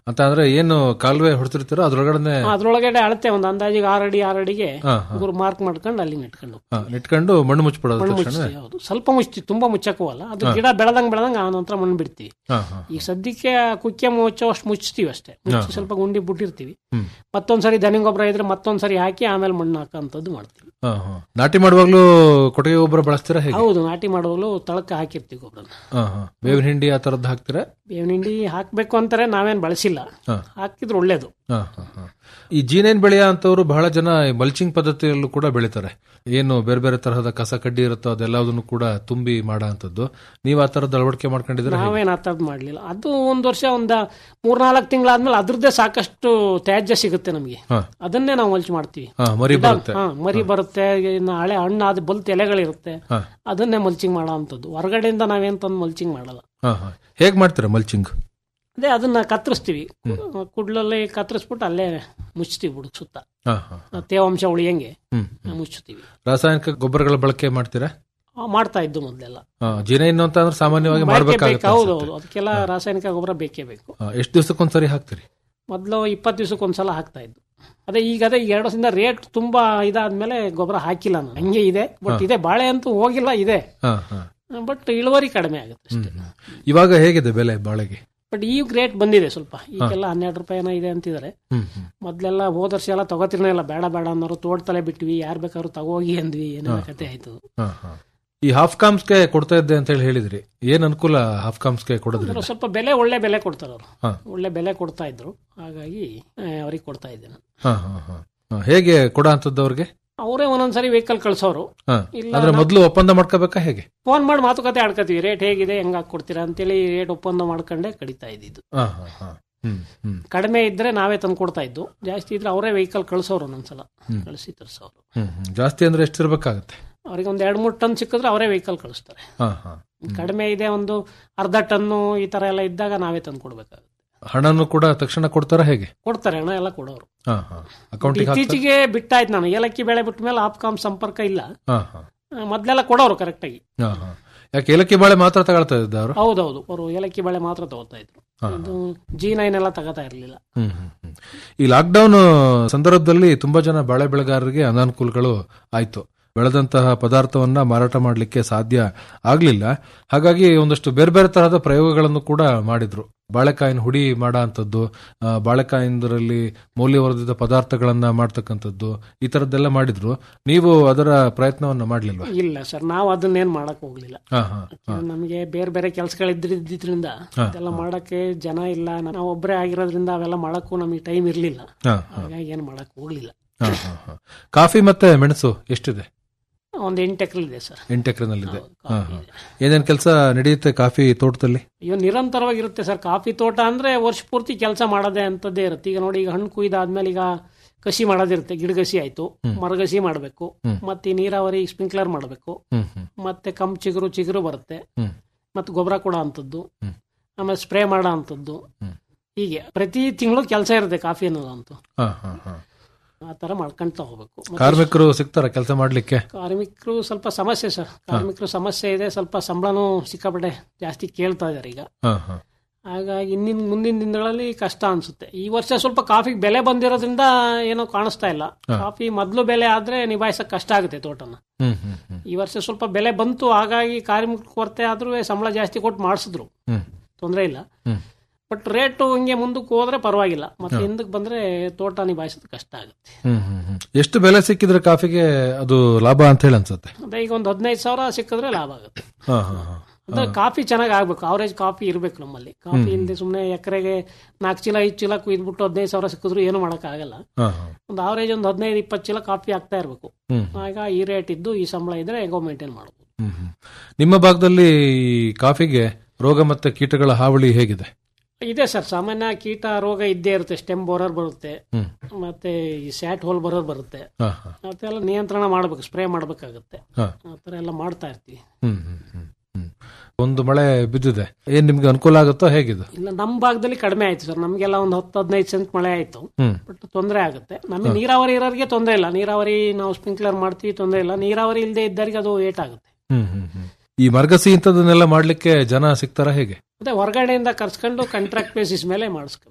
ಅಂತ ಅಂದ್ರೆ ಏನು ಕಾಲುವೆ ಹೊಡ್ತಿರ್ತೀರೋ ಅದ್ರೊಳಗಡೆ ಅದ್ರೊಳಗಡೆ ಅಳತೆ ಒಂದು ಅಂದಾಜಿಗೆ ಆರು ಅಡಿ ಆರು ಅಡಿಗೆ ಹಾ, ಹಾ. ಗುರು ಮಾರ್ಕ್ ಮಾಡ್ಕೊಂಡು ಅಲ್ಲಿ ನೆಟ್ಕೊಂಡು ಹಾ, ನೆಟ್ಕೊಂಡು ಮಣ್ಣು ಮುಚ್ಚಿಬಿಡೋದು ಮಣ್ಣು ತಕ್ಷಣ ಮುಚ್ತೀವಿ ಹೌದು ಸ್ವಲ್ಪ ಮುಚ್ತೀವಿ ತುಂಬಾ ಮುಚ್ಚಕ್ಕೂ ಅಲ್ಲ ಅದು ಗಿಡ ಬೆಳೆದಂಗ್ ಬೆಳೆದಂಗ ಆ ನಂತರ ಮಣ್ಣು ಬಿಡ್ತೀವಿ ಹಾ, ಹಾ. ಈಗ ಸದ್ಯಕ್ಕೆ ಆ ಕುಕ್ಕೆ ಮುಚ್ಚೋ ಅಷ್ಟು ಮುಚ್ತೀವಿ ಅಷ್ಟೇ ಮುಚ್ಚಿ ಸ್ವಲ್ಪ ಗುಂಡಿ ಬಿಟ್ಟಿರ್ತೀವಿ ಹ್ಮ್. ಮತ್ತೊಂದ್ಸರಿ ದನಿ ಗೊಬ್ಬರ ಇದ್ರೆ ಮತ್ತೊಂದ್ಸರಿ ಹಾಕಿ ಆಮೇಲೆ ಮಣ್ಣು ಹಾಕೋಂಥದ್ದು ಮಾಡ್ತೀವಿ ಹಾ, ಹಾ. ನಾಟಿ ಮಾಡುವಾಗ್ಲೂ ಕೊಟ್ಟಿಗೆ ಗೊಬ್ಬರ ಬಳಸ್ತೀರಾ ಹೇಗೆ ಹೌದು ನಾಟಿ ಮಾಡುವಾಗಲೂ ತಳಕ ಹಾಕಿರ್ತೀವಿ ಗೊಬ್ಬರ ಹಾ, ಹಾ. ಬೇವಿನ ಹಿಂಡಿ ಆ ತರದ್ದು ಹಾಕ್ತೀರಾ ಬೇವಿನ ಹಿಂಡಿ ಹಾಕ್ಬೇಕು ಅಂತಾರೆ ನಾವೇನ್ ಬಳಸಿಲ್ಲ ಹಾ. ಹಾಕಿದ್ರೆ ಒಳ್ಳೇದು ಹಾ, ಹಾ, ಹಾ. ಈ ಜೀನೇನ್ ಬೆಳೆಯ ಅಂತವ್ರು ಬಹಳ ಜನ ಮಲ್ಚಿಂಗ್ ಪದ್ಧತಿಯಲ್ಲೂ ಕೂಡ ಬೆಳಿತಾರೆ ಏನು ಬೇರೆ ಬೇರೆ ತರಹದ ಕಸ ಕಡ್ಡಿ ಇರುತ್ತೋ ಅದೆಲ್ಲದನ್ನು ಕೂಡ ತುಂಬಿ ಮಾಡೋ ಅಂತದ್ದು ನೀವು ಆ ತರದ್ದು ಅಳವಡಿಕೆ ಮಾಡ್ಕೊಂಡಿದ್ರೆ ನಾವೇನ್ ಆ ಥರದ್ದು ಮಾಡ್ಲಿಲ್ಲ ಅದು ಒಂದ್ ವರ್ಷ ಒಂದ ಮೂರ್ನಾಲ್ಕು ತಿಂಗಳಾದ್ಮೇಲೆ ಅದ್ರದ್ದೇ ಸಾಕಷ್ಟು ತ್ಯಾಜ್ಯ ಸಿಗುತ್ತೆ ನಮಗೆ ಹಾ. ಅದನ್ನೇ ನಾವು ಮಲ್ಚ್ ಮಾಡ್ತೀವಿ ಹಾ, ಮರಿ ಗಿಡ- ಬರುತ್ತೆ ಹಾ, ಮರಿ ಬರುತ್ತೆ ಇನ್ನು ಹಳೆ ಹಣ್ಣಾದ ಬಲ್ತ್ ಎಲೆಗಳಿರುತ್ತೆ ಹಾ. ಅದನ್ನೇ ಮಲ್ಚಿಂಗ್ ಮಾಡೋ ಅಂತದ್ದು ಹೊರಗಡೆಯಿಂದ ನಾವೇನ್ ತಂದು ಮಲ್ಚಿಂಗ್ ಮಾಡಲ್ಲ ಹಾ, ಹಾ. ಹೇಗ್ ಮಾಡ್ತೀರಾ ಮಲ್ಚಿಂಗ್ ಅದೇ ಅದನ್ನ ಕತ್ತರಿಸ್ತೀವಿ ಕುಡ್ಲಲ್ಲಿ ಕತ್ತರಿಸ್ಬಿಟ್ಟು ಅಲ್ಲೇ ಮುಚ್ತೀವಿ ಬುಡಕ್ ಸುತ್ತ ಹಾ, ಹಾ. ಆ ತೇವಾಂಶ ಉಳಿಯಂಗೆ ಹ್ಮ್ ಮುಚ್ತೀವಿ ರಾಸಾಯನಿಕ ಗೊಬ್ಬರಗಳ ಬಳಕೆ ಮಾಡ್ತೀರಾ ಆ, ಮಾಡ್ತಾ ಇದ್ದು ಮೊದಲೆಲ್ಲ ಹಾ, ಜೀನೇನು ಅಂತ ಅಂದ್ರೆ ಸಾಮಾನ್ಯವಾಗಿ ಬೇಕು ಮಾಡ್ಬೇಕಾಗುತ್ತೆ ಹೌದು ಅನ್ಸುತ್ತೆ. ಹೌದು ಅದಕ್ಕೆಲ್ಲ ರಾಸಾಯನಿಕ ಗೊಬ್ಬರ ಬೇಕೇ ಬೇಕು ಹಾ, ಎಷ್ಟು ದಿವಸಕ್ಕೊಂದ್ಸರಿ ಹಾಕ್ತೀರಿ ಮೊದಲು ಇಪ್ಪತ್ತು ದಿವಸಕ್ಕೆ ಒಂದ್ಸಲ ಹಾಕ್ತಾ ಇದ್ದು ಅದೇ ಈಗ ಅದೇ ಈ ಎರಡು ವರ್ಷದಿಂದ ರೇಟ್ ತುಂಬಾ ಇದಾದ್ಮೇಲೆ ಗೊಬ್ಬರ ಹಾಕಿಲ್ಲ ನಾನು ಹಂಗೆ ಇದೆ ಬಟ್ ಇದೆ ಬಾಳೆ ಅಂತೂ ಹೋಗಿಲ್ಲ ಇದೆ ಹಾ, ಹಾ. ಬಟ್ ಇಳುವರಿ ಕಡಿಮೆ ಆಗುತ್ತೆ ಅಷ್ಟೇ ಇವಾಗ ಹೇಗಿದೆ ಬೆಲೆ ಬಾಳೆಗೆ ಬಟ್ ಈಗ ರೇಟ್ ಬಂದಿದೆ ಸ್ವಲ್ಪ ಈಗೆಲ್ಲ ಹನ್ನೆರಡು ರೂಪಾಯಿನ ಇದೆ ಅಂತಿದ್ದಾರೆ ಹ್ಮ್ ಹ್ಮ್. ಮೊದ್ಲೆಲ್ಲ ಹೋದ ವರ್ಷ ಎಲ್ಲ ತಗೋತಿರ್ನೇ ಇಲ್ಲ ಬೇಡ ಬೇಡ ಅನ್ನೋರು ತೋಡ್ತಲೇ ಬಿಟ್ವಿ ಯಾರು ಬೇಕಾದ್ರೂ ತಗೋಗಿ ಅಂದ್ವಿ ಏನೋ ಕತೆ ಆಯ್ತು ಹಾ, ಹಾ. ಈ ಹಾಫ್ ಕಾಮ್ಸ್ಗೆ ಕೊಡ್ತಾ ಇದ್ದೆ ಅಂತ ಹೇಳಿ ಹೇಳಿದ್ರಿ ಏನ್ ಅನುಕೂಲ ಹಾಫ್ ಕಾಮ್ಸ್ಗೆ ಕೊಡೋದ್ರಿಂದ ಅವ್ರು ಸ್ವಲ್ಪ ಬೆಲೆ ಒಳ್ಳೆ ಬೆಲೆ ಕೊಡ್ತಾರೆ ಅವರು ಹಾ. ಒಳ್ಳೆ ಬೆಲೆ ಕೊಡ್ತಾ ಇದ್ರು ಹಾಗಾಗಿ ಅವ್ರಿಗೆ ಕೊಡ್ತಾ ಇದ್ದೆ ನಾನು ಹಾ, ಹಾ, ಹಾ. ಹಾ, ಹೇಗೆ ಕೊಡ ಅಂತದ್ದು ಅವ್ರಿಗೆ ಅವರೇ ಒಂದೊಂದ್ಸರಿ ವೆಹಿಕಲ್ ಕಳ್ಸೋರು ಹಾ. ಇಲ್ಲ ಅಂದ್ರೆ ಮೊದ್ಲು ಒಪ್ಪಂದ ಮಾಡ್ಕೋಬೇಕಾ ಹೇಗೆ ಫೋನ್ ಮಾಡಿ ಮಾತುಕತೆ ಆಡ್ಕೋತೀವಿ ರೇಟ್ ಹೇಗಿದೆ ಹೆಂಗ್ ಹಾಕೊಡ್ತೀರಾ ಅಂತೇಳಿ ರೇಟ್ ಒಪ್ಪಂದ ಮಾಡ್ಕೊಂಡೆ ಕಡಿತಾ ಇದ್ದಿದ್ದು ಹಾ, ಹಾ, ಹಾ. ಹ್ಮ್ ಹ್ಮ್ ಕಡಿಮೆ ಇದ್ರೆ ನಾವೇ ತಂದು ಕೊಡ್ತಾ ಇದ್ದು ಜಾಸ್ತಿ ಇದ್ರೆ ಅವರೇ ವೆಹಿಕಲ್ ಕಳ್ಸೋರು ಒಂದೊಂದ್ಸಲ ಕಳಿಸಿ ತರಿಸೋರು ಹ್ಮ್ ಹ್ಮ್. ಜಾಸ್ತಿ ಅಂದ್ರೆ ಎಷ್ಟಿರ್ಬೇಕಾಗತ್ತೆ ಅವ್ರಿಗೆ ಒಂದ್ ಎರಡ್ ಮೂರು ಟನ್ ಸಿಕ್ಕಿದ್ರೆ ಅವರೇ ವೆಹಿಕಲ್ ಕಳಿಸ್ತಾರೆ ಹಾ ಹಾ ಕಡಿಮೆ ಇದೆ ಒಂದು ಅರ್ಧ ಟನ್ನು ಈ ತರ ಎಲ್ಲ ಇದ್ದಾಗ ನಾವೇ ತಂದು ಕೊಡ್ಬೇಕಾಗುತ್ತೆ ಹಣನು ಕೂಡ ತಕ್ಷಣ ಕೊಡ್ತಾರ ಹೇಗೆ ಕೊಡ್ತಾರೆ ಹಣ ಎಲ್ಲ ಕೊಡೋರು ಹಾ ಹಾ ಅಕೌಂಟಿಗೆ ಹಾಕ್ತಾರೆ ಇತ್ತೀಚೆಗೆ ಬಿಟ್ಟಾಯ್ತು ನಾನು ಏಲಕ್ಕಿ ಬೆಳೆ ಬಿಟ್ಟ ಮೇಲೆ ಆಪ್ಕಾಮ್ ಸಂಪರ್ಕ ಇಲ್ಲ ಹಾ ಹಾ ಆ, ಮೊದ್ಲೆಲ್ಲ ಕೊಡೋರು ಕರೆಕ್ಟ್ ಆಗಿ ಹಾ ಹಾ ಯಾಕೆ ಏಲಕ್ಕಿ ಬಾಳೆ ಮಾತ್ರ ತಗೊಳ್ತಾ ಇದ್ದ ಅವರು ಹೌದೌದು ಅವರು ಏಲಕ್ಕಿ ಬೆಳೆ ಮಾತ್ರ ತಗೋತಾ ಇದ್ರು ಇದು ಜಿ ನೈನ್ ಎಲ್ಲ ತಗೋತಾ ಇರ್ಲಿಲ್ಲ ಹ್ಮ್ ಹ್ಮ್ ಹ್ಮ್. ಈ ಲಾಕ್ಡೌನ್ ಸಂದರ್ಭದಲ್ಲಿ ತುಂಬಾ ಜನ ಬಾಳೆ ಬೆಳೆಗಾರರಿಗೆ ಅನಾನುಕೂಲಗಳು ಆಯ್ತು ಬೆಳೆದಂತಹ ಪದಾರ್ಥವನ್ನ ಮಾರಾಟ ಮಾಡಲಿಕ್ಕೆ ಸಾಧ್ಯ ಆಗ್ಲಿಲ್ಲ ಹಾಗಾಗಿ ಒಂದಷ್ಟು ಬೇರೆ ಬೇರೆ ತರಹದ ಪ್ರಯೋಗಗಳನ್ನು ಕೂಡ ಮಾಡಿದ್ರು ಬಾಳೆಕಾಯಿನ ಹುಡಿ ಮಾಡೋ ಅಂಥದ್ದು ಆ, ಬಾಳೆಕಾಯಿಂದರಲ್ಲಿ ಮೌಲ್ಯವರ್ಧಿತ ಪದಾರ್ಥಗಳನ್ನ ಮಾಡ್ತಕ್ಕಂಥದ್ದು ಈ ತರದ್ದೆಲ್ಲ ಮಾಡಿದ್ರು ನೀವು ಅದರ ಪ್ರಯತ್ನವನ್ನ ಮಾಡ್ಲಿಲ್ವಾ ಇಲ್ಲ ಸರ್ ನಾವು ಅದನ್ನೇನ್ ಮಾಡಕ್ ಹೋಗ್ಲಿಲ್ಲ ಹಾ ಹಾ ನಮಗೆ ಬೇರೆ ಬೇರೆ ಕೆಲಸಗಳಿದ್ದಿದ್ರಿಂದ ಅದೆಲ್ಲ ಮಾಡಕ್ಕೆ ಜನ ಇಲ್ಲ ನಾವು ಒಬ್ಬರೇ ಆಗಿರೋದ್ರಿಂದ ಅವೆಲ್ಲ ಮಾಡಕ್ಕೂ ನಮಗೆ ಟೈಮ್ ಇರ್ಲಿಲ್ಲ ಹಾ ಹಾಗಾಗಿ ಏನ್ ಮಾಡಕ್ ಹೋಗ್ಲಿಲ್ಲ ಹಾ ಹಾ ಹಾ ಕಾಫಿ ಮತ್ತೆ ಮೆಣಸು ಎಷ್ಟಿದೆ ಒಂದ್ ಎಂಟು ಎಕರೆ ಇದೆ ಸರ್ ಎಂಟು ಎಕರೆನಲ್ಲಿದೆ ಹೌದು, ಹಾ ಕಾಫಿ ಹಾ ಇದೆ. ಏನೇನ್ ಕೆಲಸ ನಡೆಯುತ್ತೆ ಕಾಫಿ ತೋಟದಲ್ಲಿ ಅಯ್ಯೋ ನಿರಂತರವಾಗಿರುತ್ತೆ ಸರ್ ಕಾಫಿ ತೋಟ ಅಂದ್ರೆ ವರ್ಷ ಪೂರ್ತಿ ಕೆಲಸ ಮಾಡೋದೇ ಅಂತದ್ದೇ ಇರುತ್ತೆ ಈಗ ನೋಡಿ ಈಗ ಹಣ್ಣು ಕುಯ್ದಾದ್ಮೇಲೆ ಈಗ ಕಸಿ ಮಾಡೋದಿರುತ್ತೆ ಗಿಡಗಸಿ ಆಯ್ತು ಮರಗಸಿ ಮಾಡಬೇಕು ಮತ್ತೆ ಈ ನೀರಾವರಿ ಸ್ಪ್ರಿಂಕ್ಲರ್ ಮಾಡಬೇಕು ಹ್ಮ್ ಹ್ಮ್ ಮತ್ತೆ ಕಮ್ ಚಿಗುರು ಚಿಗುರು ಬರುತ್ತೆ ಹ್ಮ್. ಮತ್ತೆ ಗೊಬ್ಬರ ಕೊಡೋ ಅಂಥದ್ದು ಹ್ಮ್. ಆಮೇಲೆ ಸ್ಪ್ರೇ ಮಾಡೋ ಅಂಥದ್ದು ಹ್ಮ್. ಹೀಗೆ ಪ್ರತಿ ತಿಂಗಳು ಕೆಲಸ ಇರುತ್ತೆ ಕಾಫಿ ಅನ್ನೋದಂತೂ ಹಾ ಹಾ ಹಾ ಆ ತರ ಮಾಡ್ಕೊಂತ ಹೋಗ್ಬೇಕು ಮತ್ತೆ ಕಾರ್ಮಿಕರು ಸಿಗ್ತಾರ ಕೆಲಸ ಮಾಡ್ಲಿಕ್ಕೆ ಕಾರ್ಮಿಕರು ಸ್ವಲ್ಪ ಸಮಸ್ಯೆ ಸರ್ ಕಾರ್ಮಿಕರು ಸಮಸ್ಯೆ ಇದೆ ಸ್ವಲ್ಪ ಸಂಬಳನೂ ಸಿಕ್ಕಾಪಟ್ಟೆ ಜಾಸ್ತಿ ಕೇಳ್ತಾ ಇದಾರೆ ಈಗ ಹಾ ಹಾ ಹಾಗಾಗಿ ಇನ್ನಿನ ಮುಂದಿನ ದಿನಗಳಲ್ಲಿ ಕಷ್ಟ ಅನ್ಸುತ್ತೆ ಈ ವರ್ಷ ಸ್ವಲ್ಪ ಕಾಫಿಗೆ ಬೆಲೆ ಬಂದಿರೋದ್ರಿಂದ ಏನೋ ಕಾಣಿಸ್ತಾ ಇಲ್ಲ ಕಾಫಿ ಮೊದಲು ಬೆಲೆ ಆದ್ರೆ ನಿಭಾಯಿಸಕ್ ಕಷ್ಟ ಆಗುತ್ತೆ ತೋಟನ ಹ್ಮ್ ಹ್ಮ್ ಹ್ಮ್ ಈ ವರ್ಷ ಸ್ವಲ್ಪ ಬೆಲೆ ಬಂತು ಹಾಗಾಗಿ ಕಾರ್ಮಿಕ ಕೊರತೆ ಆದ್ರೂ ಸಂಬಳ ಜಾಸ್ತಿ ಕೊಟ್ಟು ಮಾಡಿಸಿದ್ರು ಹ್ಮ್ ತೊಂದರೆ ಇಲ್ಲ ಹ್ಮ್ ಬಟ್ ರೇಟು ಹಿಂಗೆ ಮುಂದಕ್ಕೆ ಹೋದ್ರೆ ಪರವಾಗಿಲ್ಲ ಮತ್ತೆ ಹಿಂದಕ್ಕೆ ಬಂದ್ರೆ ತೋಟ ನಿಭಾಯಿಸೋದು ಕಷ್ಟ ಆಗುತ್ತೆ ಹ್ಮ್ ಹ್ಮ್ ಹ್ಮ್ ಎಷ್ಟು ಬೆಲೆ ಸಿಕ್ಕಿದ್ರೆ ಕಾಫಿಗೆ ಅದು ಲಾಭ ಅಂತ ಹೇಳಿ ಅನ್ಸುತ್ತೆ ಅದೇ ಈಗ ಒಂದು ಹದಿನೈದು ಸಾವಿರ ಸಿಕ್ಕಿದ್ರೆ ಲಾಭ ಆಗುತ್ತೆ ಹಾ ಹಾ ಹಾ ಅಂದ್ರೆ ಕಾಫಿ ಚೆನ್ನಾಗಿ ಆಗ್ಬೇಕು ಅವರೇಜ್ ಕಾಫಿ ಇರ್ಬೇಕು ನಮ್ಮಲ್ಲಿ ಕಾಫಿ ಇಲ್ಲದೆ ಸುಮ್ಮನೆ ಎಕರೆಗೆ ನಾಲ್ಕು ಚೀಲ ಐದು ಚೀಲ ಕುಯ್ದ್ಬಿಟ್ಟು ಹದಿನೈದು ಸಾವಿರ ಸಿಕ್ಕಿದ್ರು ಏನು ಆಗಲ್ಲ ಹಾ ಹಾ ಒಂದು ಅವರೇಜ್ ಒಂದು ಹದಿನೈದು ಇಪ್ಪತ್ತು ಚೀಲ ಕಾಫಿ ಆಗ್ತಾ ಇರಬೇಕು ಹ್ಮ್ ಆಗ ಈ ರೇಟ್ ಇದ್ದು ಈ ಸಂಬಳ ಇದ್ರೆ ಹೆಂಗೋ ಮೇಂಟೈನ್ ಮಾಡ್ಬೋದು ಹ್ಮ್ ಹ್ಮ್ ನಿಮ್ಮ ಭಾಗದಲ್ಲಿ ಈ ಕಾಫಿಗೆ ರೋಗ ಮತ್ತೆ ಕೀಟಗಳ ಹಾವಳಿ ಹೇಗಿದೆ ಇದೆ ಸರ್ ಸಾಮಾನ್ಯ ಕೀಟ ರೋಗ ಇದ್ದೇ ಇರುತ್ತೆ ಸ್ಟೆಮ್ ಬೋರರ್ ಬರುತ್ತೆ ಹ್ಮ್ ಮತ್ತೆ ಈ ಸ್ಯಾಟ್ ಹೋಲ್ ಬರೋರ್ ಬರುತ್ತೆ ಹಾ ಹಾ ಅದೆಲ್ಲ ನಿಯಂತ್ರಣ ಮಾಡ್ಬೇಕು ಸ್ಪ್ರೇ ಮಾಡ್ಬೇಕಾಗುತ್ತೆ ಹಾ ಆ ಥರ ಎಲ್ಲ ಮಾಡ್ತಾ ಇರ್ತೀವಿ ಹ್ಮ್ ಹ್ಮ್ ಹ್ಮ್ ಹ್ಮ್ ಒಂದು ಮಳೆ ಬಿದ್ದಿದೆ ಏನ್ ನಿಮ್ಗೆ ಅನುಕೂಲ ಆಗುತ್ತೋ ಹೇಗಿದು ಇಲ್ಲ ನಮ್ಮ ಭಾಗದಲ್ಲಿ ಕಡಿಮೆ ಆಯ್ತು ಸರ್ ನಮಗೆಲ್ಲ ಒಂದು ಹತ್ತು ಹದಿನೈದು ಸೆಂಟ್ ಮಳೆ ಆಯ್ತು ಹ್ಮ್ ಬಟ್ ತೊಂದರೆ ಆಗುತ್ತೆ ನಮಗೆ ನೀರಾವರಿ ಇರೋರಿಗೆ ತೊಂದರೆ ಇಲ್ಲ ನೀರಾವರಿ ನಾವು ಸ್ಪ್ರಿಂಕ್ಲರ್ ಮಾಡ್ತೀವಿ ತೊಂದರೆ ಇಲ್ಲ ನೀರಾವರಿ ಇಲ್ಲದೆ ಇದ್ದವರಿಗೆ ಅದು ಏಟ್ ಆಗುತ್ತೆ ಹ್ಮ್ ಹ್ಮ್ ಹ್ಮ್ ಈ ಮರ್ಗಸಿ ಇಂಥದನ್ನೆಲ್ಲ ಮಾಡ್ಲಿಕ್ಕೆ ಜನ ಸಿಗ್ತಾರ ಹೇಗೆ ಮತ್ತೆ ಹೊರಗಡೆಯಿಂದ ಕರ್ಸ್ಕೊಂಡು ಕಾಂಟ್ರಾಕ್ಟ್ ಬೇಸಿಸ್ ಮೇಲೆ ಮಾಡಿಸ್ಕೋಬೇಕು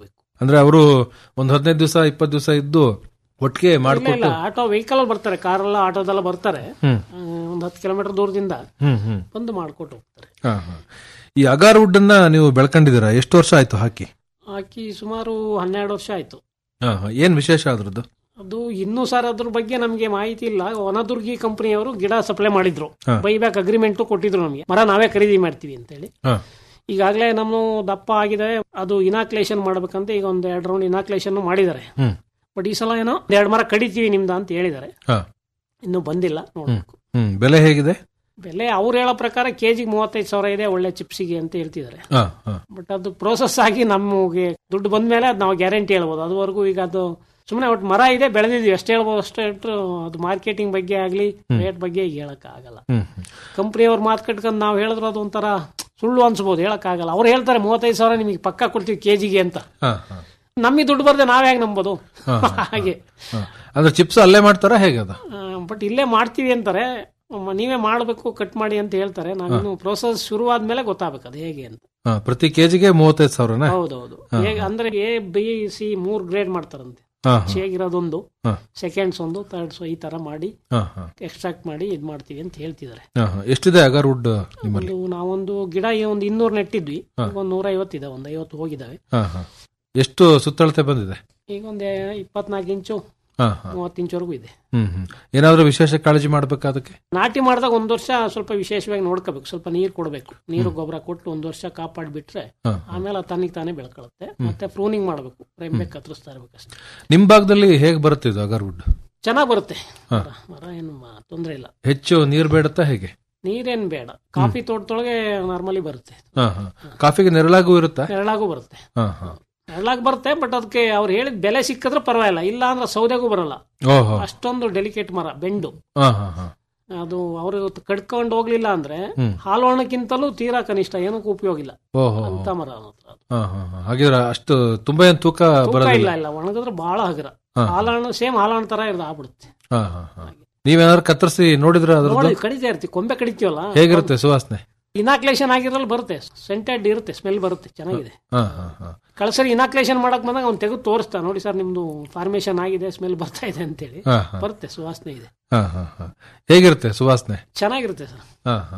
ಅಂದ್ರೆ ಅವರು ಒಂದ್ ಹದಿನೈದು ದಿವಸ ಇಪ್ಪತ್ತು ದಿವಸ ಇದ್ದು ಒಟ್ಟಿಗೆ ಇಲ್ಲ ಇಲ್ಲ ಮಾಡ್ಕೊಟ್ಟು ಆಟೋ ವೆಹಿಕಲ್ ಅಲ್ಲಿ ಬರ್ತಾರೆ ಕಾರೆಲ್ಲ ಆಟೋದೆಲ್ಲ ಬರ್ತಾರೆ ಹ್ಮ್. ಆ, ಒಂದ್ ಹತ್ತು ಕಿಲೋಮೀಟರ್ ದೂರದಿಂದ ಹ್ಮ್ ಹ್ಮ್ ಬಂದು ಮಾಡ್ಕೊಟ್ಟು ಹೋಗ್ತಾರೆ ಹಾ, ಹಾ. ಈ ಅಗಾರ್ ವುಡ್ ಅನ್ನ ನೀವು ಬೆಳ್ಕೊಂಡಿದ್ದೀರಾ ಎಷ್ಟು ವರ್ಷ ಆಯ್ತು ಹಾಕಿ ಹಾಕಿ ಸುಮಾರು ಹನ್ನೆರಡು ವರ್ಷ ಆಯ್ತು ಹಾ, ಹಾ. ಏನ್ ವಿಶೇಷ ಅದ್ರದ್ದು ಅದು ಇನ್ನೂ ಸರ್ ಅದ್ರ ಬಗ್ಗೆ ನಮಗೆ ಮಾಹಿತಿ ಇಲ್ಲ ವನದುರ್ಗಿ ಕಂಪನಿಯವರು ಗಿಡ ಸಪ್ಲೈ ಮಾಡಿದ್ರು ಹಾ. ಬೈಬ್ಯಾಕ್ ಅಗ್ರಿಮೆಂಟ್ ಕೊಟ್ಟಿದ್ರು ನಮಗೆ ಮರ ನಾವೇ ಖರೀದಿ ಮಾಡ್ತೀವಿ ಅಂತೇಳಿ ಹಾ. ಈಗಾಗಲೇ ನಮ್ಮ ದಪ್ಪ ಆಗಿದೆ ಅದು ಇನಾಕ್ಲೇಷನ್ ಮಾಡ್ಬೇಕಂತ ಈಗ ಒಂದ್ ಎರಡು ರೌಂಡ್ ಇನಾಕ್ಲೇಷನ್ ಮಾಡಿದ್ದಾರೆ ಹ್ಮ್ ಬಟ್ ಈ ಸಲ ಏನೋ ಎರಡು ಮರ ಕಡಿತೀವಿ ನಿಮ್ದ ಅಂತ ಹೇಳಿದ್ದಾರೆ ಹಾ. ಇನ್ನು ಬಂದಿಲ್ಲ ನೋಡ್ಬೇಕು ಹ್ಮ್ ಬೆಲೆ ಹೇಗಿದೆ ಬೆಲೆ ಅವ್ರು ಹೇಳೋ ಪ್ರಕಾರ ಕೆಜಿಗೆ ಮೂವತ್ತೈದು ಸಾವಿರ ಇದೆ ಒಳ್ಳೆ ಚಿಪ್ಸಿಗೆ ಅಂತ ಹೇಳ್ತಿದ್ದಾರೆ ಹಾ, ಹಾ. ಬಟ್ ಅದು ಪ್ರೋಸೆಸ್ ಆಗಿ ನಮಗೆ ದುಡ್ಡು ಬಂದ್ಮೇಲೆ ಅದು ನಾವು ಗ್ಯಾರಂಟಿ ಹೇಳ್ಬೋದು ಅದುವರೆಗೂ ಈಗ ಅದು ಸುಮ್ಮನೆ ಒಟ್ಟು ಮರ ಇದೆ ಬೆಳೆದಿದ್ವಿ ಅಷ್ಟೇ ಹೇಳ್ಬೋದು ಅಷ್ಟೇ ಇಟ್ಟರು ಅದು ಮಾರ್ಕೆಟಿಂಗ್ ಬಗ್ಗೆ ಆಗಲಿ ರೇಟ್ ಬಗ್ಗೆ ಈಗ ಹೇಳಕ್ ಆಗಲ್ಲ ಹ್ಮ್ ಹ್ಮ್. ಕಂಪ್ನಿಯವ್ರ ಮಾತು ಕಟ್ಕೊಂಡು ನಾವು ಹೇಳಿದ್ರು ಅದು ಒಂಥರ ಸುಳ್ಳು ಅನ್ಸ್ಬೋದು ಹೇಳಕ್ ಆಗಲ್ಲ ಅವ್ರು ಹೇಳ್ತಾರೆ ಮೂವತ್ತೈದು ಸಾವಿರ ನಿಮಗೆ ಪಕ್ಕ ಕೊಡ್ತೀವಿ ಕೆಜಿಗೆ ಅಂತ ಹಾ, ಹಾ. ನಮಗೆ ದುಡ್ಡು ಬರ್ದೆ ನಾವ್ ಹೇಗೆ ನಂಬೋದು ಹಾ, ಹಾ, ಹಾಗೆ ಹಾ. ಅಂದ್ರೆ ಚಿಪ್ಸ್ ಅಲ್ಲೇ ಮಾಡ್ತಾರಾ ಹೇಗೆ ಅದು ಬಟ್ ಇಲ್ಲೇ ಮಾಡ್ತೀವಿ ಅಂತಾರೆ ಮ- ನೀವೇ ಮಾಡಬೇಕು ಕಟ್ ಮಾಡಿ ಅಂತ ಹೇಳ್ತಾರೆ ನಾವಿನ್ನು ಪ್ರೋಸೆಸ್ ಶುರುವಾದ್ಮೇಲೆ ಗೊತ್ತಾಗಬೇಕು ಅದು ಹೇಗೆ ಅಂತ ಹಾ, ಪ್ರತಿ ಕೆಜಿಗೆ ಮೂವತ್ತೈದು ಸಾವಿರನಾ ಹೌದೌದು ಹೇಗೆ ಅಂದ್ರೆ ಎ ಬಿ ಸಿ ಮೂರ್ ಗ್ರೇಡ್ ಮಾಡ್ತಾರಂತೆ ಹಾ, ಹಾ. ಹೇಗಿರೋದೊಂದು ಹಾ. ಸೆಕೆಂಡ್ಸ್ ಒಂದು ಥರ್ಡ್ಸ್ ಈ ತರ ಮಾಡಿ ಹಾ, ಹಾ. ಎಕ್ಸ್ಟ್ರಾಕ್ಟ್ ಮಾಡಿ ಇದ್ ಮಾಡ್ತೀವಿ ಅಂತ ಹೇಳ್ತಿದ್ದಾರೆ ಹಾ, ಹಾ. ಎಷ್ಟಿದೆ ಅಗಾರ್ ವುಡ್ ನಿಮ್ಮಲ್ಲಿ ಒಂದು ನಾವೊಂದು ಗಿಡ ಈ ಒಂದು ಇನ್ನೂರು ನೆಟ್ಟಿದ್ವಿ ಈಗ ಒಂದು ನೂರ ಐವತ್ತಿದೆ ಒಂದು ಐವತ್ತು ಹೋಗಿದ್ದಾವೆ ಹಾ, ಹಾ. ಎಷ್ಟು ಸುತ್ತಳತೆ ಬಂದಿದೆ ಈಗ ಒಂದು ಇಪ್ಪತ್ನಾಲ್ಕು ಇಂಚು ಹಾ, ಹಾ. ಮೂವತ್ತು ಇಂಚವರೆಗೂ ಇದೆ ಹ್ಮ್ ಹ್ಮ್ ಏನಾದ್ರೂ ವಿಶೇಷ ಕಾಳಜಿ ಮಾಡ್ಬೇಕಾ ಅದಕ್ಕೆ ನಾಟಿ ಮಾಡಿದಾಗ ಒಂದ್ ವರ್ಷ ಸ್ವಲ್ಪ ವಿಶೇಷವಾಗಿ ನೋಡ್ಕೋಬೇಕು ಸ್ವಲ್ಪ ನೀರು ಕೊಡಬೇಕು ನೀರು ಗೊಬ್ಬರ ಕೊಟ್ಟು ಒಂದ್ ವರ್ಷ ಕಾಪಾಡ್ಬಿಟ್ರೆ ಹಾ. ಆಮೇಲೆ ಅದು ತನ್ನಿಗೆ ತಾನೇ ಬೆಳ್ಕೊಳುತ್ತೆ ಮತ್ತೆ ಪ್ರೂನಿಂಗ್ ಮಾಡಬೇಕು ರೆಂಬೆ ಕತ್ತರಿಸ್ತಾ ಇರ್ಬೇಕಷ್ಟೇ ನಿಮ್ ಭಾಗದಲ್ಲಿ ಹೇಗ್ ಬರುತ್ತೆ ಇದು ಅಗಾರ್ ವುಡ್ ಚೆನ್ನಾಗ್ ಬರುತ್ತೆ ಹಾ. ಮರ ಮರ ಏನು ಮ- ತೊಂದ್ರೆ ಇಲ್ಲ ಹೆಚ್ಚು ನೀರ್ ಬೇಡತ್ತಾ ಹೇಗೆ ನೀರೇನ್ ಬೇಡ ಕಾಫಿ ತೋಟದೊಳಗೆ ನಾರ್ಮಲಿ ಬರುತ್ತೆ ಹಾ, ಹಾ. ಕಾಫಿಗೆ ನೆರಳಾಗೂ ಇರುತ್ತಾ ನೆರಳಾಗೂ ಬರುತ್ತೆ ಹಾ, ಹಾ. ನೆರಳಾಗ್ ಬರುತ್ತೆ ಬಟ್ ಅದಕ್ಕೆ ಅವ್ರು ಹೇಳಿದ ಬೆಲೆ ಸಿಕ್ಕಿದ್ರೆ ಪರವಾಗಿಲ್ಲ ಇಲ್ಲ ಅಂದ್ರೆ ಸೌದೆಗೂ ಬರಲ್ಲ ಓಹೋ ಅಷ್ಟೊಂದು ಡೆಲಿಕೇಟ್ ಮರ ಬೆಂಡು ಹಾ, ಹಾ, ಹಾ. ಅದು ಅವರು ಕಡ್ಕೊಂಡು ಹೋಗ್ಲಿಲ್ಲ ಅಂದ್ರೆ ಹ್ಮ್. ಹಾಲು ಹಣ್ಣಕ್ಕಿಂತಲೂ ತೀರಾ ಕನಿಷ್ಠ ಏನಕ್ಕೂ ಉಪಯೋಗ ಇಲ್ಲ ಓಹೋ ಅಂತ ಮರ ಅವ್ನ ಹತ್ರ ಅದು. ಹಾ, ಹಾ, ಹಾ. ಹಾಗಿದ್ರೆ ಅಷ್ಟು ತುಂಬಾ ಏನ್ ತೂಕ ತೂಕ ಬರೋದಿಲ್ಲ ಇಲ್ಲ ಇಲ್ಲ ಒಣಗಿದ್ರೆ ಬಹಳ ಹಗುರ ಹಾ. ಹಾಲಹಣ್ಣು ಸೇಮ್ ಹಾಲಹಣ್ಣು ತರ ಇರೋದು ಆಗ್ಬಿಡುತ್ತೆ ಹಾ, ಹಾ, ಹಾ. ನೀವೇನಾದ್ರು ಕತ್ತರಿಸಿ ನೋಡಿದ್ರ ಅದ್ರದ್ದು ನೋಡಿ ಕಡಿತಾ ಇರ್ತೀವಿ ಕೊಂಬೆ ಕಡಿತೀವಲ್ಲ ಹೇಗಿರುತ್ತೆ ಸುವಾಸನೆ ಇನಾಕ್ಲೇಷನ್ ಆಗಿರಲ್ಲ ಬರುತ್ತೆ ಸೆಂಟೆಡ್ ಇರುತ್ತೆ ಸ್ಮೆಲ್ ಬರುತ್ತೆ ಚೆನ್ನಾಗಿದೆ ಹಾ, ಹಾ, ಹಾ. ಕಳ್ಸರಿ ಇನಾಕ್ಲೇಷನ್ ಮಾಡಕ್ ಬಂದಾಗ ಅವ್ನು ತೆಗೆದು ತೋರಿಸ್ತಾ ನೋಡಿ ಸರ್ ನಿಮ್ದು ಫಾರ್ಮೇಶನ್ ಆಗಿದೆ ಸ್ಮೆಲ್ ಬರ್ತಾ ಇದೆ ಅಂತೇಳಿ ಹಾ, ಹಾ. ಬರುತ್ತೆ ಸುವಾಸನೆ ಇದೆ ಹಾ, ಹಾ, ಹಾ. ಹೇಗಿರುತ್ತೆ ಸುವಾಸನೆ ಚೆನ್ನಾಗಿರುತ್ತೆ ಸರ್ ಹಾ, ಹಾ.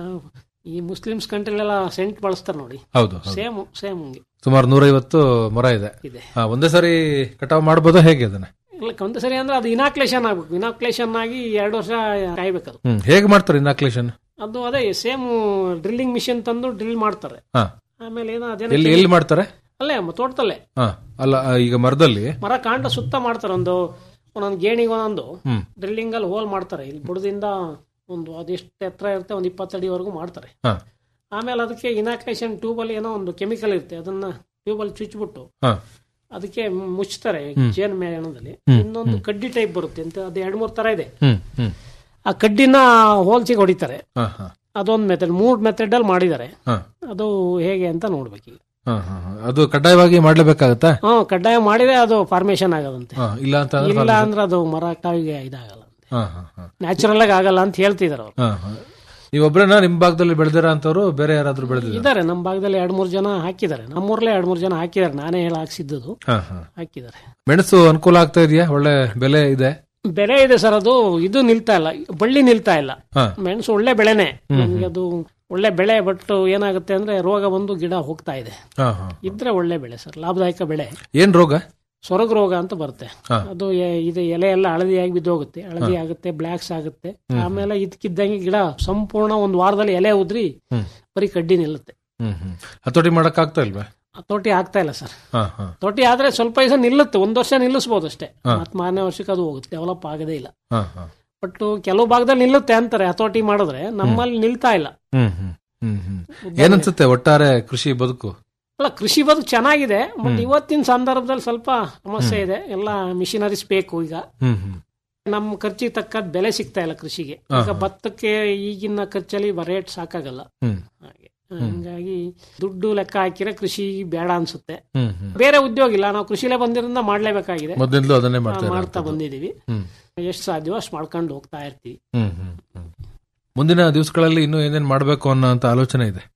ಈ ಮುಸ್ಲಿಮ್ಸ್ ಕಂಟ್ರಿಲೆಲ್ಲ ಸೆಂಟ್ ಬಳಸ್ತಾರೆ ನೋಡಿ ಹೌದು ಹೌದು. ಸೇಮ್ ಸೇಮ್ ಹಂಗೆ ಸುಮಾರು ನೂರೈವತ್ತು ಮರ ಇದೆ ಇದೆ ಹಾ, ಒಂದೇ ಸರಿ ಕಟಾವ್ ಮಾಡ್ಬೋದಾ ಹೇಗೆ ಅದನ್ನ ಇಲ್ಲ ಒಂದು ಸರಿ ಅಂದ್ರೆ ಅದು ಇನಾಕ್ಲೇಷನ್ ಆಗ್ಬೇಕು ಇನಾಕ್ಲೇಷನ್ ಆಗಿ ಎರಡು ವರ್ಷ ಕಾಯ್ಬೇಕದು ಹ್ಮ್ ಹೇಗ್ ಮಾಡ್ತಾರೆ ಇನಾಕ್ಲೇಷನ್ ಅದು ಅದೇ ಸೇಮ್ ಡ್ರಿಲ್ಲಿಂಗ್ ಮಿಷಿನ್ ತಂದು ಡ್ರಿಲ್ ಮಾಡ್ತಾರೆ ಹಾ ಆಮೇಲೆ ಏನೋ ಎಲ್ಲಿ ಅದೇನೋ ಎಲ್ಲಿ ಮಾಡ್ತಾರೆ ಅಲ್ಲೇ ಮ- ತೋಟದಲ್ಲೇ ಹಾ ಅಲ್ಲ ಆ, ಈಗ ಮರದಲ್ಲಿ ಮರ ಕಾಂಡ ಸುತ್ತ ಮಾಡ್ತಾರೆ ಒಂದು ಒಂದೊಂದು ಗೇಣಿಗೆ ಒಂದೊಂದು ಹ್ಮ್ ಡ್ರಿಲ್ಲಿಂಗ್ ಅಲ್ಲಿ ಹೋಲ್ ಮಾಡ್ತಾರೆ ಇಲ್ಲಿ ಬುಡದಿಂದ ಒಂದು ಅದೆಷ್ಟು ಎತ್ತರ ಇರುತ್ತೆ ಒಂದು ಇಪ್ಪತ್ತಡಿವರೆಗೂ ಮಾಡ್ತಾರೆ ಹಾ ಆಮೇಲೆ ಅದಕ್ಕೆ ಇನಾಕ್ಲೇಷನ್ ಟ್ಯೂಬ್ ಅಲ್ಲಿ ಏನೋ ಒಂದು ಕೆಮಿಕಲ್ ಇರುತ್ತೆ ಅದನ್ನ ಟ್ಯೂಬ್ ಅಲ್ಲಿ ಚುಚ್ಚಿಬಿಟ್ಟು ಹಾ ಅದಕ್ಕೆ ಮುಚ್ತಾರೆ ಜೇನು ಮೇಣದಲ್ಲಿ ಹ್ಮ್, ಇನ್ನೊಂದು ಕಡ್ಡಿ ಟೈಪ್ ಬರುತ್ತೆ ಅಂತ ಅದು ಎರಡು ಮೂರು ತರ ಇದೆ ಹ್ಮ್ ಹ್ಮ್ ಆ ಕಡ್ಡಿನ ಹೋಲ್ಸಿಗೆ ಹೊಡಿತಾರೆ ಹಾ ಹಾ ಅದೊಂದು ಮೆಥಡ್ ಮೂರ್ ಮೆಥಡ್ ಅಲ್ಲಿ ಮಾಡಿದ್ದಾರೆ ಹಾ ಅದು ಹೇಗೆ ಅಂತ ನೋಡ್ಬೇಕು ಈಗ ಹಾ, ಹಾ, ಹಾ. ಅದು ಕಡ್ಡಾಯವಾಗಿ ಮಾಡ್ಲೇಬೇಕಾಗತ್ತಾ ಹ್ಮ್ ಕಡ್ಡಾಯ ಮಾಡಿದ್ರೆ ಅದು ಫಾರ್ಮೇಶನ್ ಆಗೋದಂತೆ ಹಾ, ಇಲ್ಲ ಅಂತ ಅಂದ್ರೆ ಇಲ್ಲ ಅಂದ್ರೆ ಅದು ಮರ ಕಾವಿಗೆ ಇದಾಗಲ್ಲ ಹಾ, ಹಾ, ಹಾ. ನ್ಯಾಚುರಲ್ ಆಗಿ ಆಗಲ್ಲ ಅಂತ ಹೇಳ್ತಿದಾರೆ ಅವ್ರು ಹಾ, ಹಾ. ನೀವೊಬ್ರೇನಾ ನಿಮ್ ಭಾಗದಲ್ಲಿ ಬೆಳೆದಿರ ಅಂತವ್ರು ಬೇರೆ ಯಾರಾದ್ರೂ ಬೆಳೆದಿದ್ದಾರೆ ಇದಾರೆ ನಮ್ಮ ಭಾಗದಲ್ಲಿ ಎರಡ್ ಮೂರ್ ಜನ ಹಾಕಿದ್ದಾರೆ ನಮ್ಮೂರ್ಲೆ ಎರಡ್ ಮೂರ್ ಜನ ಹಾಕಿದ್ದಾರೆ ನಾನೇ ಹೇಳಿ ಹಾಕ್ಸಿದ್ದು ಹಾಕಿದ್ದಾರೆ ಮೆಣಸು ಅನುಕೂಲ ಆಗ್ತಾ ಇದೆಯಾ ಒಳ್ಳೆ ಬೆಲೆ ಇದೆ ಬೆಲೆ ಇದೆ ಸರ್ ಅದು ಇದು ನಿಲ್ತಾ ಇಲ್ಲ ಬಳ್ಳಿ ನಿಲ್ತಾ ಇಲ್ಲ ಹಾ. ಮೆಣಸು ಒಳ್ಳೆ ಬೆಳೆನೆ ನಮ್ಗೆ ಅದು ಒಳ್ಳೆ ಬೆಳೆ ಬಟ್ ಏನಾಗುತ್ತೆ ಅಂದ್ರೆ ರೋಗ ಬಂದು ಗಿಡ ಹೋಗ್ತಾ ಇದೆ ಹಾ, ಹಾ. ಇದ್ರೆ ಒಳ್ಳೆ ಬೆಳೆ ಸರ್ ಲಾಭದಾಯಕ ಬೆಳೆ ಏನ್ ರೋಗ ಸೊರಗ ರೋಗ ಅಂತ ಬರುತ್ತೆ ಹಾ. ಅದು ಎ- ಇದು ಎಲೆ ಎಲ್ಲ ಹಳದಿಯಾಗಿ ಬಿದ್ದೋಗುತ್ತೆ ಹಳದಿ ಆಗುತ್ತೆ ಬ್ಲ್ಯಾಕ್ಸ್ ಆಗುತ್ತೆ ಆಮೇಲೆ ಇದಕ್ಕಿದ್ದಂಗೆ ಗಿಡ ಸಂಪೂರ್ಣ ಒಂದು ವಾರದಲ್ಲಿ ಎಲೆ ಉದ್ರಿ ಹ್ಮ್. ಬರೀ ಕಡ್ಡಿ ನಿಲ್ಲುತ್ತೆ ಹ್ಮ್ ಹ್ಮ್ ಹತೋಟಿ ಮಾಡಕ್ ಆಗ್ತಾ ಇಲ್ವಾ ಹತೋಟಿ ಆಗ್ತಾ ಇಲ್ಲ ಸರ್ ಹಾ ಹಾ ತೊಟಿ ಆದ್ರೆ ಸ್ವಲ್ಪ ದಿವಸ ನಿಲ್ಲುತ್ತೆ ಒಂದ್ ವರ್ಷ ನಿಲ್ಲಿಸಬಹುದು ಅಷ್ಟೇ ಮತ್ ಮಾರನೇ ವರ್ಷಕ್ಕೆ ಅದು ಹೋಗುತ್ತೆ ಡೆವಲಪ್ ಆಗದೇ ಇಲ್ಲ ಹಾ ಹಾ ಬಟ್ ಕೆಲವು ಭಾಗದಲ್ಲಿ ನಿಲ್ಲುತ್ತೆ ಅಂತಾರೆ ಹತೋಟಿ ಮಾಡಿದ್ರೆ ನಮ್ಮಲ್ಲಿ ನಿಲ್ತಾ ಇಲ್ಲ ಹ್ಮ್ ಹ್ಮ್ ಹ್ಮ್ ಹ್ಮ್ ಏನನ್ಸುತ್ತೆ ಒಟ್ಟಾರೆ ಕೃಷಿ ಬದುಕು ಅಲ್ಲ ಕೃಷಿ ಬದುಕು ಚೆನ್ನಾಗಿದೆ ಬಟ್ ಇವತ್ತಿನ ಸಂದರ್ಭದಲ್ಲಿ ಸ್ವಲ್ಪ ಸಮಸ್ಯೆ ಇದೆ ಎಲ್ಲ ಮಿಷಿನರೀಸ್ ಬೇಕು ಈಗ ಹ್ಮ್ ಹ್ಮ್ ನಮ್ಮ ಖರ್ಚಿಗೆ ತಕ್ಕದ್ ಬೆಲೆ ಸಿಗ್ತಾ ಇಲ್ಲ ಕೃಷಿಗೆ ಈಗ ಭತ್ತಕ್ಕೆ ಈಗಿನ ಖರ್ಚಲ್ಲಿ ರೇಟ್ ಸಾಕಾಗಲ್ಲ ಹ್ಮ್ ಹಾಗೆ ಹಂಗಾಗಿ ದುಡ್ಡು ಲೆಕ್ಕ ಹಾಕಿದ್ರೆ ಕೃಷಿ ಬೇಡ ಅನ್ಸುತ್ತೆ ಹ್ಮ್ ಹ್ಮ್ ಬೇರೆ ಉದ್ಯೋಗ ಇಲ್ಲ ನಾವು ಕೃಷಿಲೇ ಬಂದಿರೋದ್ರಿಂದ ಮಾಡ್ಲೇಬೇಕಾಗಿದೆ ಮೊದಲಿಂದಲೂ ಅದನ್ನೇ ಮಾಡ್ತಾ ಆ, ಇದ್ದಾರೆ. ಮಾಡ್ತಾ ಬಂದಿದೀವಿ ಹ್ಮ್ ಎಷ್ಟು ಸಾಧ್ಯವೋ ಅಷ್ಟು ಮಾಡ್ಕೊಂಡು ಹೋಗ್ತಾ ಇರ್ತೀವಿ ಹ್ಮ್ ಹ್ಮ್ ಹ್ಮ್ ಮುಂದಿನ ದಿವಸಗಳಲ್ಲಿ ಇನ್ನೂ ಏನೇನ್ ಮಾಡ್ಬೇಕು ಅನ್ನೋ ಅಂತ ಆಲೋಚನೆ ಇದೆ